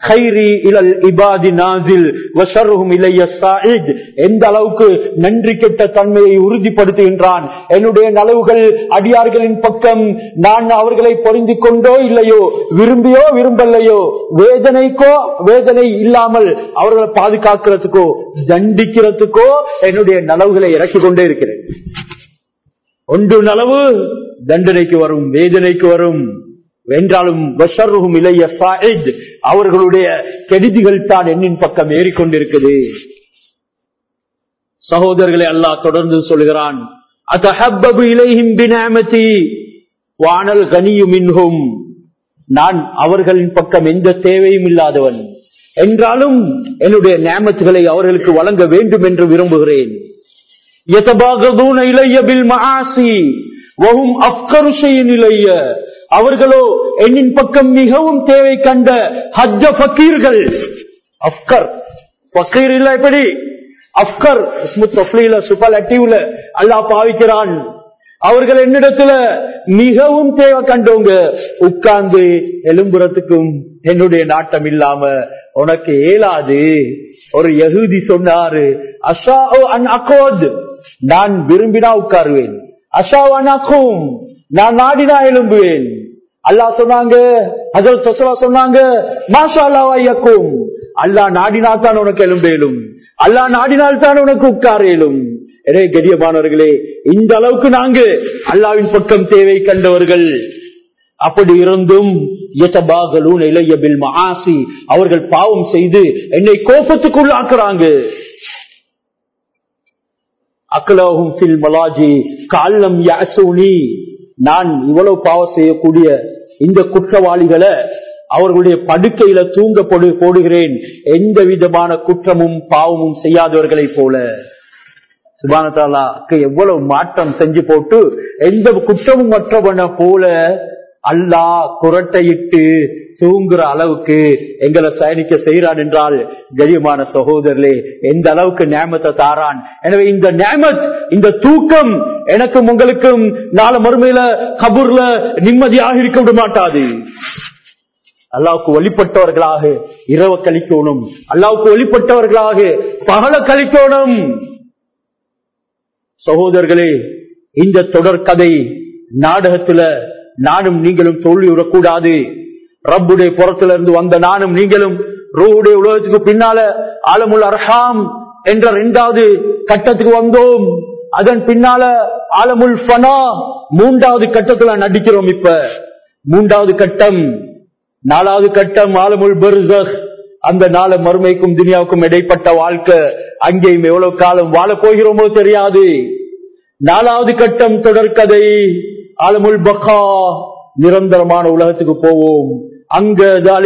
[SPEAKER 1] எந்த அளவுக்கு நன்றி கெட்ட தன்மையை உறுதிப்படுத்துகின்றான் என்னுடைய நலவுகள் அடியார்களின் பக்கம் நான் அவர்களை பொருந்தி கொண்டோ இல்லையோ விரும்பியோ விரும்பலையோ வேதனைக்கோ வேதனை இல்லாமல் அவர்களை பாதுகாக்கிறதுக்கோ தண்டிக்கிறதுக்கோ என்னுடைய நலவுகளை இறக்கி கொண்டே இருக்கிறேன் ஒன்று நலவு தண்டனைக்கு வரும் வேதனைக்கு வரும் வென்றாலும் வஷர்ருகும் இளைய சாயித் அவர்களுடைய கெடுதிகள் தான் என்னின் பக்கம் ஏறிக்கொண்டிருக்குது சகோதரர்களை அல்லாஹ் தொடர்ந்து சொல்கிறான் அத்தஹப்பபு இலைஹிம் பினாமதி வானல் கனியும் மின்ஹும் நான் அவர்களின் பக்கம் எந்த தேவையும் இல்லாதவன் என்றாலும் என்னுடைய நியமத்துகளை அவர்களுக்கு வழங்க வேண்டும் என்று விரும்புகிறேன் يتباغضون إلي بالمعاصي وهم أفقر شيء إلي அவர்களோ என்னின் பக்கம் மிகவும் தேவை கண்ட ஹஜ்ஜ ஃபக்கீர்கள் அப்கர் ஃபக்கீர் இல்ல எப்படி அப்கர் சூப்பர்ல அல்லாஹ் பாவிக்கிறான் அவர்கள் என்னிடத்துல மிகவும் தேவை கண்டவங்க உட்கார்ந்து எலும்புறத்துக்கும் என்னுடைய நாட்டம் இல்லாம உனக்கு ஏலாது ஒரு யகுதி சொன்னாரு அஷா அன் அகோத் நான் விரும்பினா உட்காருவேன் அஷா அன் அக்கும் நான் நாடினா எழும்புவேன் அல்லாஹ் சொன்னாங்க ஹசரத் சசுரா சொன்னாங்க மாஷா அல்லாஹ் அல்லாஹ் நாடினா தான் உனக்கு எழும்பேலும் அல்லாஹ் நாடினால் தான் உனக்கு உட்காரேலும் எனவே கடியமானவர்களே இந்த அளவுக்கு நாங்க அல்லாவின் பக்கம் தேவை கண்டவர்கள் அப்படி இருந்தும் அவர்கள் பாவம் செய்து என்னை கோபத்துக்குள் ஆக்குறாங்க அக்கலோகம் பில் மலாஜி காலம் யாசூனி நான் இவ்வளவு பாவம் செய்யக்கூடிய இந்த குற்றவாளிகளை அவர்களுடைய படுக்கையில தூங்க போடு போடுகிறேன் எந்த விதமான குற்றமும் பாவமும் செய்யாதவர்களைப் போல சுபானத்தாலாக்கு எவ்வளவு மாற்றம் செஞ்சு போட்டு எந்த குற்றமும் மற்றவன போல அல்லா குரட்டையிட்டு தூங்குற அளவுக்கு எங்களை சயனிக்க செய்யறான் என்றால் கரியமான சகோதரர்களே எந்த அளவுக்கு நியமத்தை தாரான் எனவே இந்த நியமத் இந்த தூக்கம் எனக்கும் உங்களுக்கும் நாளை மறுமையில கபூர்ல நிம்மதியாக இருக்க விட மாட்டாது அல்லாவுக்கு வழிபட்டவர்களாக இரவு கழிக்கணும் அல்லாவுக்கு வழிபட்டவர்களாக பகல கழிக்கணும் சகோதரர்களே இந்த தொடர் கதை நாடகத்துல நானும் நீங்களும் தோல்வியுறக்கூடாது ரப்புடைய புறத்துல இருந்து வந்த நானும் நீங்களும் ரூடைய உலகத்துக்கு பின்னால ஆலமுல் அர்ஹாம் என்ற இரண்டாவது கட்டத்துக்கு வந்தோம் அதன் பின்னால ஆலமுல் ஃபனா மூன்றாவது கட்டத்துல நடிக்கிறோம் இப்ப மூன்றாவது கட்டம் நாலாவது கட்டம் ஆலமுல் பெருசக் அந்த நாள மறுமைக்கும் துனியாவுக்கும் இடைப்பட்ட வாழ்க்கை அங்கேயும் எவ்வளவு காலம் வாழ போகிறோமோ தெரியாது நாலாவது கட்டம் தொடர்கதை ஆலமுல் பக்கா நிரந்தரமான உலகத்துக்கு போவோம் அங்க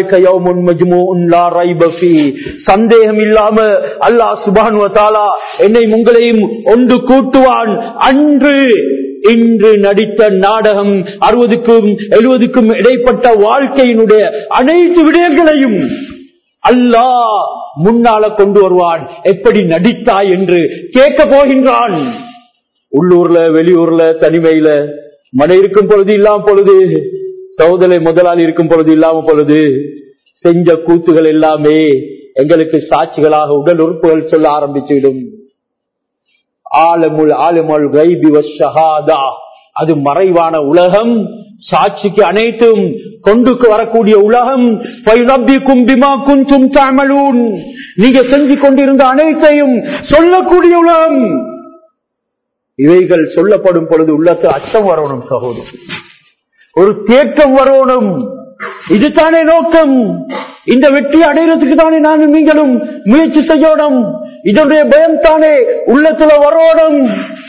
[SPEAKER 1] சந்தேகம் இல்லாம அல்லாஹ் சுபானுவ தாலா என்னை உங்களையும் ஒன்று கூட்டுவான் அன்று இன்று நடித்த நாடகம் அறுபதுக்கும் எழுபதுக்கும் இடைப்பட்ட வாழ்க்கையினுடைய அனைத்து விடயங்களையும் அல்லாஹ் முன்னால கொண்டு வருவான் எப்படி நடித்தாய் என்று கேட்க போகின்றான் உள்ளூர்ல வெளியூர்ல தனிமையில மன இருக்கும் பொழுது இல்லாம பொழுது சகோதரை முதலாளி இருக்கும் பொழுது இல்லாம பொழுது செஞ்ச கூத்துகள் எல்லாமே எங்களுக்கு சாட்சிகளாக உடல் உறுப்புகள் சொல்ல ஆரம்பிச்சுவிடும் ஆலமுல் ஆலமுல் கைபி ஷஹாதா அது மறைவான உலகம் சாட்சிக்கு அனைத்தும் கொண்டு வரக்கூடிய உலகம் கும்பிமா குஞ்சும் தாமலூன் நீங்க செஞ்சு கொண்டிருந்த அனைத்தையும் சொல்லக்கூடிய உலகம் இவைகள் சொல்லப்படும் பொழுது உள்ளத்து அச்சம் வரணும் சகோதரர் ஒரு தேக்கம் வரணும் இதுதானே நோக்கம் இந்த வெற்றி அடைகிறதுக்கு தானே நானும் நீங்களும் முயற்சி செய்யணும் இதனுடைய பயம் தானே உள்ளத்துல வரணும்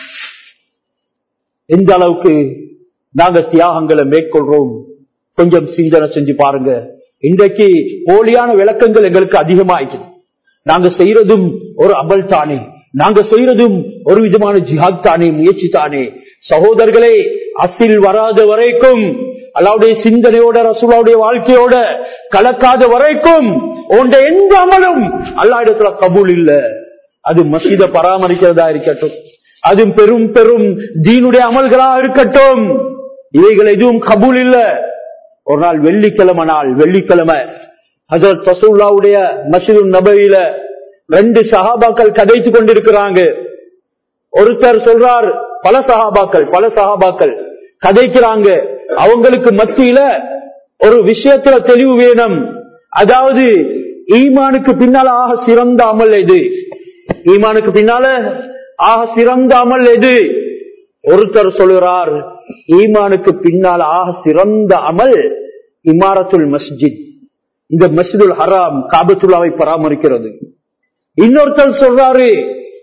[SPEAKER 1] எந்த அளவுக்கு நாங்க தியாகங்களை மேற்கொள்றோம் கொஞ்சம் சிந்தனை செஞ்சு பாருங்க இன்றைக்கு போலியான விளக்கங்கள் எங்களுக்கு அதிகமாயிட்டு நாங்க செய்யறதும் ஒரு அபல் தானே நாங்க செய்யறதும் ஒரு விதமான ஜிஹாத் தானே முயற்சி தானே சகோதரர்களே அசில் வராத வரைக்கும் அல்லாவுடைய சிந்தனையோட ரசூலாவுடைய வாழ்க்கையோட கலக்காத வரைக்கும் உண்ட எந்த அமலும் அல்லா இடத்துல கபூல் இல்ல அது மசீத பராமரிக்கிறதா இருக்கட்டும் அது பெரும் பெரும் தீனுடைய அமல்களா இருக்கட்டும் இவைகள் எதுவும் கபூல் இல்ல ஒரு நாள் வெள்ளிக்கிழமை நாள் வெள்ளிக்கிழமை ஹசரத் ரசூல்லாவுடைய மசீது நபையில ரெண்டு சஹாபாக்கள் கதைத்து கொண்டிருக்கிறாங்க ஒருத்தர் சொல்றார் பல சஹாபாக்கள் பல சஹாபாக்கள் கதைக்கிறாங்க அவங்களுக்கு மத்தியில ஒரு விஷயத்துல தெளிவு வேணும் அதாவது ஈமானுக்கு பின்னால ஆக சிறந்த அமல் எது ஈமானுக்கு பின்னால ஆக சிறந்த அமல் எது ஒருத்தர் சொல்லுறார் ஈமானுக்கு பின்னால் ஆக சிறந்த அமல் இமாரத்துல் மஸ்ஜித் இந்த மஸ்ஜிதுல் ஹராம் காபத்துல்லாவை பராமரிக்கிறது இன்னொருத்தர் சொல்றாரு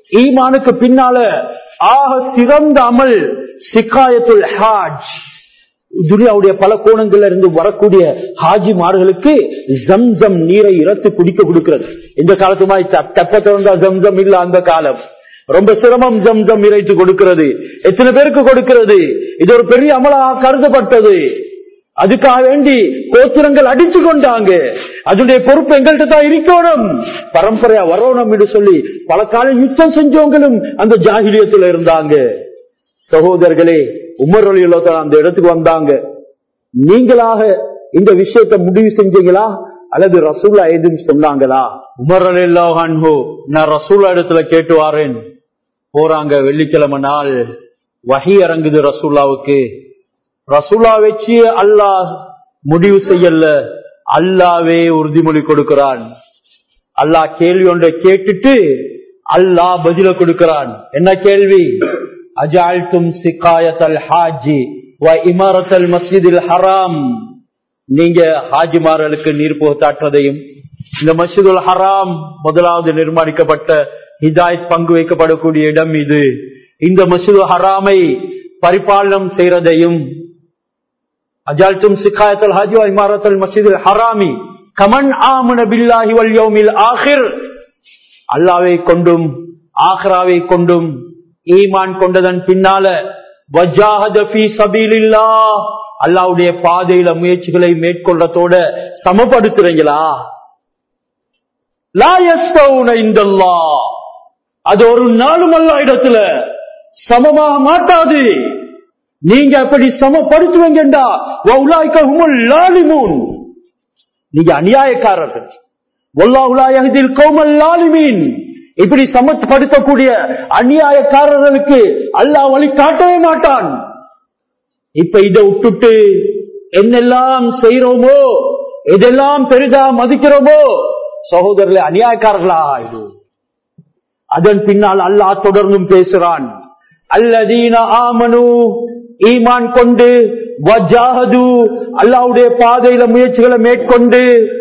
[SPEAKER 1] ஈமானுக்கு பின்னால ஆக சிறந்த அமல் சிக்காயத்துல் ஹாஜ் துனியாவுடைய பல கோணங்கள்ல இருந்து வரக்கூடிய ஹாஜிமார்களுக்கு ஜம்சம் நீரை இறத்து குடிக்க கொடுக்கிறது இந்த காலத்துமாய் தெப்ப திறந்தா ஜம்சம் இல்ல அந்த காலம் ரொம்ப சிரமம் ஜம்சம் இறைத்து கொடுக்கிறது எத்தனை பேருக்கு கொடுக்கிறது இது ஒரு பெரிய அமலாக கருதப்பட்டது அதுக்காக வேண்டி கோத்திரங்கள் அடிச்சு கொண்டாங்க அதனுடைய பொறுப்பு எங்கள்கிட்ட தான் இருக்கணும் பரம்பரையா வரணும் என்று சொல்லி பல காலம் யுத்தம் செஞ்சவங்களும் அந்த ஜாகிலியத்துல இருந்தாங்க சகோதரர்களே உமர் அலியுள்ள அந்த இடத்துக்கு வந்தாங்க நீங்களாக இந்த விஷயத்தை முடிவு செஞ்சீங்களா அல்லது ரசூல்லா எதுன்னு சொன்னாங்களா உமர் அலிஹோ நான் ரசூல்லா இடத்துல கேட்டு வாரேன் போறாங்க வெள்ளிக்கிழமை நாள் வகி இறங்குது ரசூல்லாவுக்கு ரசூலா வச்சு அல்லாஹ் முடிவு செய்யல அல்லாவே உறுதிமொழி கொடுக்கிறான் அல்லாஹ் கேள்வி ஒன்றை கேட்டுட்டு அல்லாஹ் பதில கொடுக்கிறான் என்ன கேள்வி அஜால்தும் சிக்காயத்தல் ஹாஜி வ இமாரத்தல் மஸ்ஜிதில் ஹராம் நீங்க ஹாஜிமார்களுக்கு நீர் போத்தாற்றதையும் இந்த மஸ்ஜிதுல் ஹராம் முதலாவது நிர்மாணிக்கப்பட்ட ஹிதாயத் பங்கு வைக்கப்படக்கூடிய இடம் இது இந்த மஸ்ஜிது ஹராமை பரிபாலனம் செய்யறதையும் அஜால்தும் சிக்காயத்தல் ஹாஜி வ இமாரத்தல் மஸ்ஜிதில் ஹராமி கமன் ஆமன பில்லாஹி வல் யௌமில் ஆஹிர் அல்லாவை கொண்டும் ஆஹ்ராவை கொண்டும் ஈமான் கொண்டதன் பின்னால அல்லாவுடைய பாதையில முயற்சிகளை மேற்கொள்றதோட சமப்படுத்துறீங்களா அது ஒரு நாளும் அல்ல இடத்துல சமமாக மாட்டாது நீங்க அப்படி சமப்படுத்துவீங்கடா நீங்க அநியாயக்காரர்கள் கோமல் லாலிமீன் இப்படி சமப்படுத்தக்கூடிய அநியாயக்காரர்களுக்கு அல்லாஹ் வழி காட்டவே மாட்டான் இப்ப இதை விட்டுட்டு என்னெல்லாம் செய்யறோமோ எதெல்லாம் பெரிதா மதிக்கிறோமோ சகோதரர்களே அநியாயக்காரர்களா இது அதன் பின்னால் அல்லாஹ் தொடர்ந்தும் பேசுறான் அல்லதீன ஆமனு ஈமான் கொண்டு வஜாஹது அல்லாவுடைய பாதையில முயற்சிகளை மேற்கொண்டு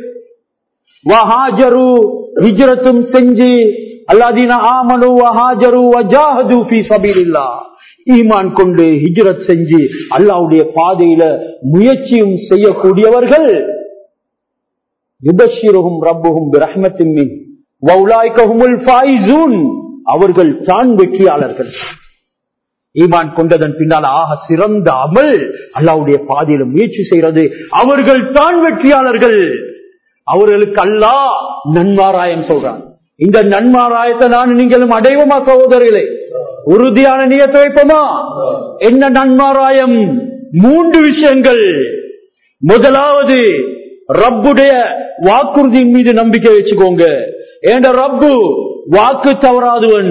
[SPEAKER 1] வஹாஜரு ஹிஜ்ரத்தும் செஞ்சு அல்லாதீன ஆமனு வஹாஜரு வஜாஹது ஃபீ சபீலில்லாஹ் ஈமான் கொண்டு ஹிஜ்ரத் செஞ்சு அல்லாவுடைய பாதையில முயற்சியும் செய்யக்கூடியவர்கள் யுபஷிருகும் ரப்புகும் பிரஹ்மத்தின் மின் வௌலாய்கஹுமுல் ஃபாயிசூன் அவர்கள் தான் வெற்றியாளர்கள் ஈமான் கொண்டதன் பின்னால் ஆக சிறந்த அமல் அல்லாவுடைய பாதையில முயற்சி செய்யறது அவர்கள் தான் வெற்றியாளர்கள் அவர்களுக்கு அல்லா நன்மாராயம் சொல்றான் இந்த நன்மாராயத்தை நான் நீங்களும் அடைவோமா சகோதரர்களே உறுதியான நியத்தை வைப்போமா என்ன நன்மாராயம் மூன்று விஷயங்கள் முதலாவது ரப்புடைய வாக்குறுதியின் மீது நம்பிக்கை வச்சுக்கோங்க ஏண்ட ரப்பு வாக்கு தவறாதுவன்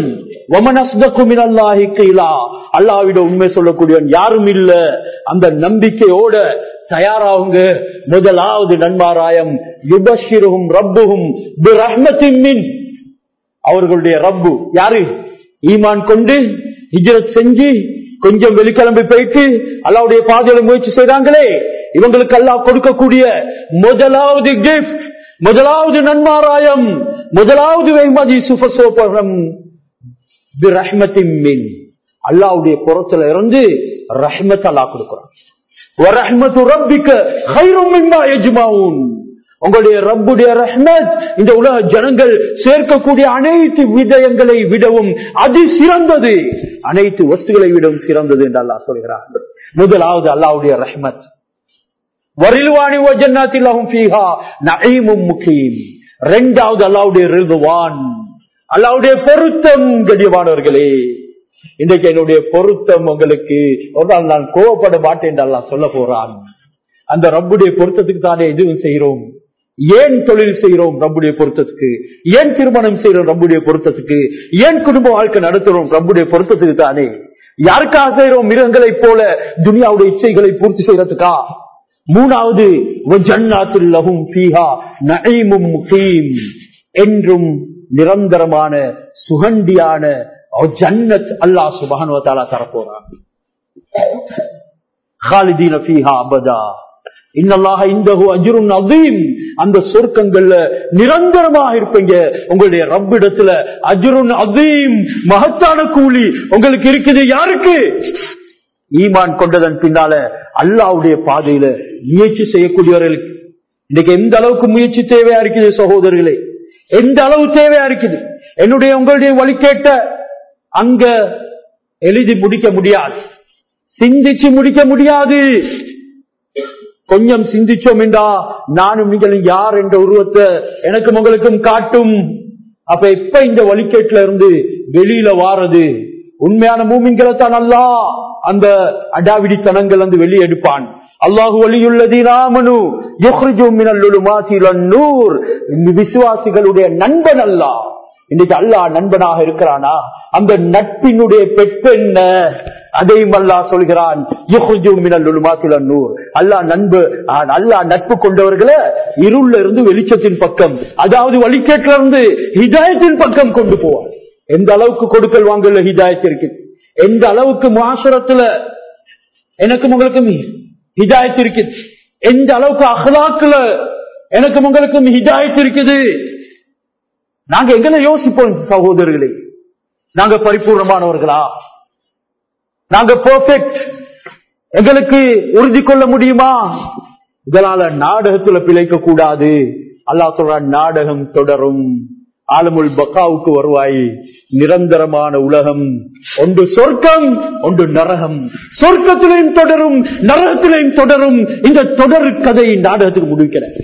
[SPEAKER 1] அல்லாவிட உண்மை சொல்லக்கூடியவன் யாரும் இல்ல அந்த நம்பிக்கையோட தயாராகுங்க முதலாவது நன்மாராயம் யுபஷிரும் ரப்புகும் மின் அவர்களுடைய ரப்பு யாரு ஈமான் கொண்டு ஹிஜரத் செஞ்சு கொஞ்சம் வெளிக்கிளம்பி போயிட்டு அல்லாவுடைய பாதையில முயற்சி செய்றாங்களே இவங்களுக்கு அல்லாஹ் கொடுக்கக்கூடிய முதலாவது கிஃப்ட் முதலாவது நன்மாராயம் முதலாவது வெகுமதி சுபசோபகம் அல்லாவுடைய புறத்துல இருந்து ரஹ்மத் அல்லா கொடுக்கிறான் உங்களுடைய ரப்புடைய ரஹ்மத் இந்த உலக ஜனங்கள் சேர்க்கக்கூடிய அனைத்து விதயங்களை விடவும் அது சிறந்தது அனைத்து வஸ்துகளை விடவும் சிறந்தது என்று அல்லாஹ் சொல்கிறார் முதலாவது அல்லாவுடைய ரஹ்மத் வரில்வாணி ஜன்னாத்திலும் ஃபீஹா நஈமும் முகீம் ரெண்டாவது அல்லாவுடைய ரிதுவான் அல்லாவுடைய பொருத்தம் கடியமானவர்களே இன்றைக்கு என்னுடைய பொருத்தம் உங்களுக்கு ஒரு நாள் நான் கோவப்பட மாட்டேன் என்று அல்லாஹ் சொல்ல போறான் அந்த ரப்புடைய பொருத்தத்துக்கு தானே எதுவும் செய்கிறோம் ஏன் தொழில் செய்கிறோம் ரப்புடைய பொருத்தத்துக்கு ஏன் திருமணம் செய்யறோம் ரப்புடைய பொருத்தத்துக்கு ஏன் குடும்ப வாழ்க்கை நடத்துறோம் ரப்புடைய பொருத்தத்துக்கு தானே யாருக்காக செய்யறோம் மிருகங்களை போல துனியாவுடைய இச்சைகளை பூர்த்தி செய்யறதுக்கா மூணாவது என்றும் நிரந்தரமான சுகண்டியான ஜன்னத் அல்லாஹ் சுபானுவத்தாலா தரப்போறான் இன்னல்லாக இந்த அஜுரும் அதீம் அந்த சொர்க்கங்கள்ல நிரந்தரமாக இருப்பீங்க உங்களுடைய ரப்பிடத்துல அஜுருன் அதீம் மகத்தான கூலி உங்களுக்கு இருக்குது யாருக்கு ஈமான் கொண்டதன் பின்னால அல்லாவுடைய பாதையில முயற்சி செய்யக்கூடியவர்களுக்கு இன்னைக்கு எந்த அளவுக்கு முயற்சி தேவையா இருக்குது சகோதரர்களே எந்த அளவு தேவையா இருக்குது என்னுடைய உங்களுடைய வழி கேட்ட அங்க எழுதி முடிக்க முடியாது சிந்திச்சு முடிக்க முடியாது கொஞ்சம் சிந்திச்சோம் என்றா நானும் நீங்களும் யார் என்ற உருவத்தை எனக்கும் உங்களுக்கும் காட்டும் அப்ப எப்ப இந்த வழிகேட்டுல இருந்து வெளியில வாரது உண்மையான மூமிங்களை தான் அல்லா அந்த அடாவிடித்தனங்கள் வந்து வெளியே எடுப்பான் அல்லாஹு வலியுள்ளதி ராமனு நூர் விசுவாசிகளுடைய நண்பன் அல்லா இன்னைக்கு அல்லாஹ் நண்பனாக இருக்கிறானா அந்த நட்பினுடைய பெற்றென்ன அதையும் அல்லா சொல்கிறான் அல்லா நண்பு அல்லா நட்பு கொண்டவர்களை இருள்ல இருந்து வெளிச்சத்தின் பக்கம் அதாவது வழிகேட்டில இருந்து ஹிதாயத்தின் பக்கம் கொண்டு போவார் எந்த அளவுக்கு கொடுக்கல் வாங்கல ஹிதாயத் இருக்கு எந்த அளவுக்கு மாசுரத்துல எனக்கும் உங்களுக்கும் ஹிதாயத் இருக்குது எந்த அளவுக்கு அகலாக்குல எனக்கும் உங்களுக்கும் ஹிதாயத் இருக்குது நாங்க எங்களை யோசிப்போம் சகோதரர்களே நாங்க பரிபூர்ணமானவர்களா நாங்க பெர்ஃபெக்ட் எங்களுக்கு உறுதி கொள்ள முடியுமா இதனால நாடகத்துல பிழைக்க கூடாது அல்லா சொல்ற நாடகம் தொடரும் ஆலமுல் பக்காவுக்கு வருவாய் நிரந்தரமான உலகம் ஒன்று சொர்க்கம் ஒன்று நரகம் சொர்க்கத்திலையும் தொடரும் நரகத்திலையும் தொடரும் இந்த தொடர் கதை நாடகத்துக்கு முடிவு கிடையாது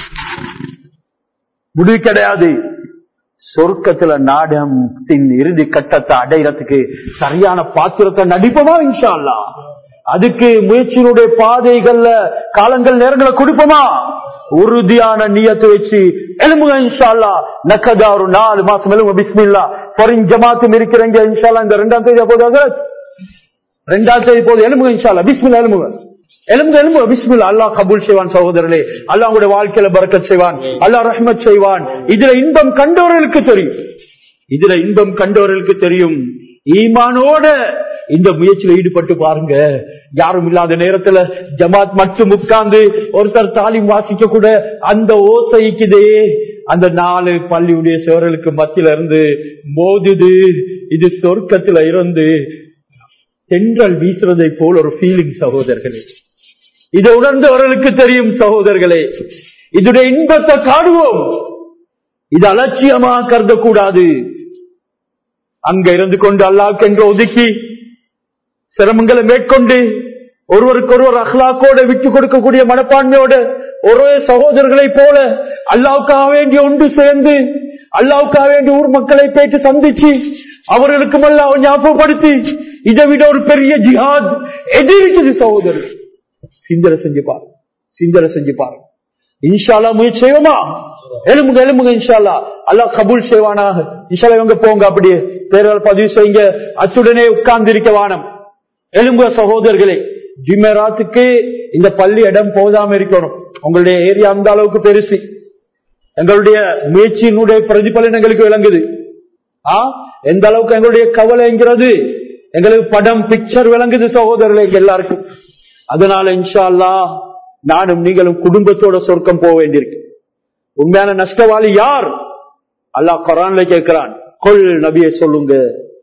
[SPEAKER 1] முடிவு கிடையாது சொர்க்கத்துல நாடகத்தின் இறுதி கட்டத்தை அடைகிறதுக்கு சரியான பாத்திரத்தை நடிப்போமா இன்ஷா அல்லா அதுக்கு முயற்சியினுடைய பாதைகள்ல காலங்கள் நேரங்களை கொடுப்போமா உறுதியான நியத்தை வச்சு எலும்புங்க இன்ஷால்லா நக்கதா ஒரு நாலு மாசம் எலும்பு பிஸ்மில்லா பொறின் ஜமாத்தும் இருக்கிறீங்க இன்ஷால்லா இந்த ரெண்டாம் தேதி போதாது ரெண்டாம் தேதி போது எலும்புங்க இன்ஷால்லா பிஸ்மில்லா எலும்புங்க எலும்பு எலும்பு பிஸ்மில்லா அல்லாஹ் கபூல் செய்வான் சகோதரர்களே அல்லாஹ் உங்களுடைய வாழ்க்கையில பறக்கத் செய்வான் அல்லாஹ் ரஹ்மத் செய்வான் இதுல இன்பம் கண்டவர்களுக்கு தெரியும் இதுல இன்பம் கண்டவர்களுக்கு தெரியும் ஈமானோட இந்த முயற்சியில ஈடுபட்டு பாருங்க யாரும் இல்லாத நேரத்துல ஜமாத் மட்டும் உட்கார்ந்து ஒருத்தர் தாலிம் வாசிக்க கூட அந்த ஓசைக்குதே அந்த நாலு பள்ளியுடைய சேவர்களுக்கு மத்தியில இருந்து மோதுது இது சொர்க்கத்துல இருந்து தென்றல் வீசுறதை போல் ஒரு ஃபீலிங் சகோதரர்களே இதை உணர்ந்தவர்களுக்கு தெரியும் சகோதரர்களே இதுடைய இன்பத்தை காணுவோம் இது அலட்சியமாக கருதக்கூடாது அங்க இருந்து கொண்டு அல்லாவுக்கு என்று ஒதுக்கி சிரமங்களை மேற்கொண்டு ஒருவருக்கு ஒருவர் அஹ்லாக்கோட விட்டு கொடுக்கக்கூடிய மனப்பான்மையோட ஒரே சகோதரர்களை போல அல்லாவுக்காக வேண்டி ஒன்று சேர்ந்து அல்லாவுக்காக வேண்டி ஊர் மக்களை பேச்சு சந்திச்சு அவர்களுக்கும் அல்லாஹ் ஞாபகப்படுத்தி இதை விட ஒரு பெரிய ஜிஹாத் எது இருக்குது சகோதரர் சிந்தனை செஞ்சு பாரு சிந்தனை செஞ்சு பாரு இன்ஷால்லா முயற்சி செய்வோமா எலும்புங்க எலும்புங்க இன்ஷால்லா அல்லாஹ் கபூல் செய்வானாக இன்ஷால்லா இவங்க போங்க அப்படியே பேரால் பதிவு செய்யுங்க அச்சுடனே உட்கார்ந்து இருக்க வானம் எலும்புக சகோதரர்களே ஜிமராத்துக்கு இந்த பள்ளி இடம் போதாம இருக்கணும் உங்களுடைய ஏரியா அந்த அளவுக்கு பெருசு எங்களுடைய முயற்சியினுடைய பிரதிபலன் எங்களுக்கு விளங்குது ஆ எந்த அளவுக்கு எங்களுடைய கவலைங்கிறது எங்களுக்கு படம் பிக்சர் விளங்குது சகோதரர்களே எங்க எல்லாருக்கும் அதனால இன்ஷா அல்லா நானும் நீங்களும் குடும்பத்தோட சொர்க்கம் போக வேண்டியிருக்கு உண்மையான நஷ்டவாளி யார் அல்லாஹ் குரான்ல கேட்கிறான் கொள் நபியை சொல்லுங்க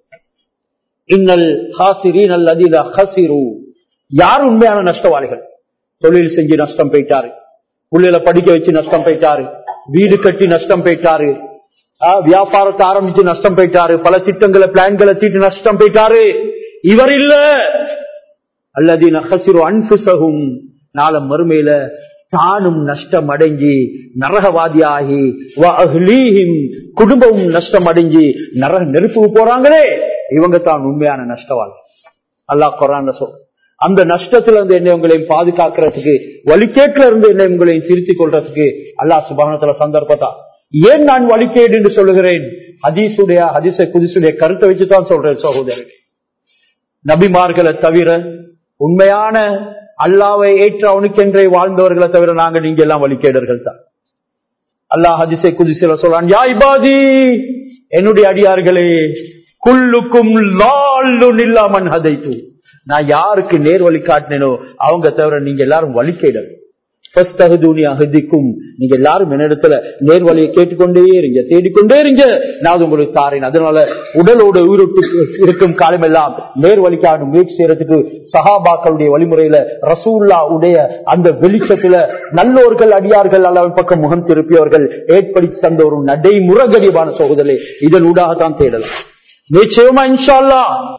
[SPEAKER 1] இன்னல் ஹாசிரீன் அல்லதில ஹசிரு யார் உண்மையான நஷ்டவாளிகள் தொழில் செஞ்சு நஷ்டம் போயிட்டாரு பிள்ளைகளை படிக்க வச்சு நஷ்டம் போயிட்டாரு வீடு கட்டி நஷ்டம் போயிட்டாரு ஆஹ், வியாபாரத்தை ஆரம்பிச்சு நஷ்டம் போயிட்டாரு பல திட்டங்களை பிளான்களை தீட்டு நஷ்டம் போயிட்டாரு இவர் இல்ல அல்லது நகசிரு அன்புசகும் நாள மறுமையில தானும் நஷ்டம் அடைஞ்சி நரகவாதியாகி வ அஹ்லீஹிம் குடும்பமும் நஷ்டம் அடைஞ்சி நரக நெருப்புக்கு போறாங்களே இவங்க தான் உண்மையான நஷ்டவாதி அல்லாஹ் குரான் சொல் அந்த நஷ்டத்துல இருந்து என்னை உங்களையும் பாதுகாக்கிறதுக்கு வழிகேட்டுல இருந்து என்னை உங்களையும் திருத்திக் கொள்றதுக்கு அல்லாஹ் சுபானத்துல சந்தர்ப்பத்தா ஏன் நான் வழிகேடு என்று சொல்லுகிறேன் ஹதீசுடைய ஹதீச குதிசுடைய கருத்தை வச்சுதான் சொல்றேன் சகோதரன் நபிமார்களை தவிர உண்மையான அல்லாவை ஏற்ற அவனுக்கென்றே வாழ்ந்தவர்களை தவிர நாங்க நீங்க எல்லாம் வழிகேடர்கள் தான் அல்லாஹ் ஹதிசை குதிசில சொல்றான் யா இபாதி என்னுடைய அடியார்களே குல்லுக்கும் லால்லு இல்லாமன் ஹதைத்து நான் யாருக்கு நேர் வழி காட்டினேனோ அவங்க தவிர நீங்க எல்லாரும் வழிகேடர் அகதிக்கும் நீங்க எல்லாரும் என்னிடத்துல நேர்வழியை கேட்டுக்கொண்டே இருங்க தேடிக்கொண்டே இருங்க நான் உங்களுக்கு தாரேன் அதனால உடலோட உயிரோட்டு இருக்கும் காலமெல்லாம் நேர்வழிக்கான முயற்சி செய்யறதுக்கு சஹாபாக்களுடைய வழிமுறையில ரசூல்லா உடைய அந்த வெளிச்சத்துல நல்லோர்கள் அடியார்கள் அல்லவன் பக்கம் முகம் திருப்பியவர்கள் ஏற்படுத்தி தந்த ஒரு நடைமுறை கடிவான சகோதரே இதன் ஊடாக தான் தேடலாம் நிச்சயமா இன்ஷா அல்லாஹ்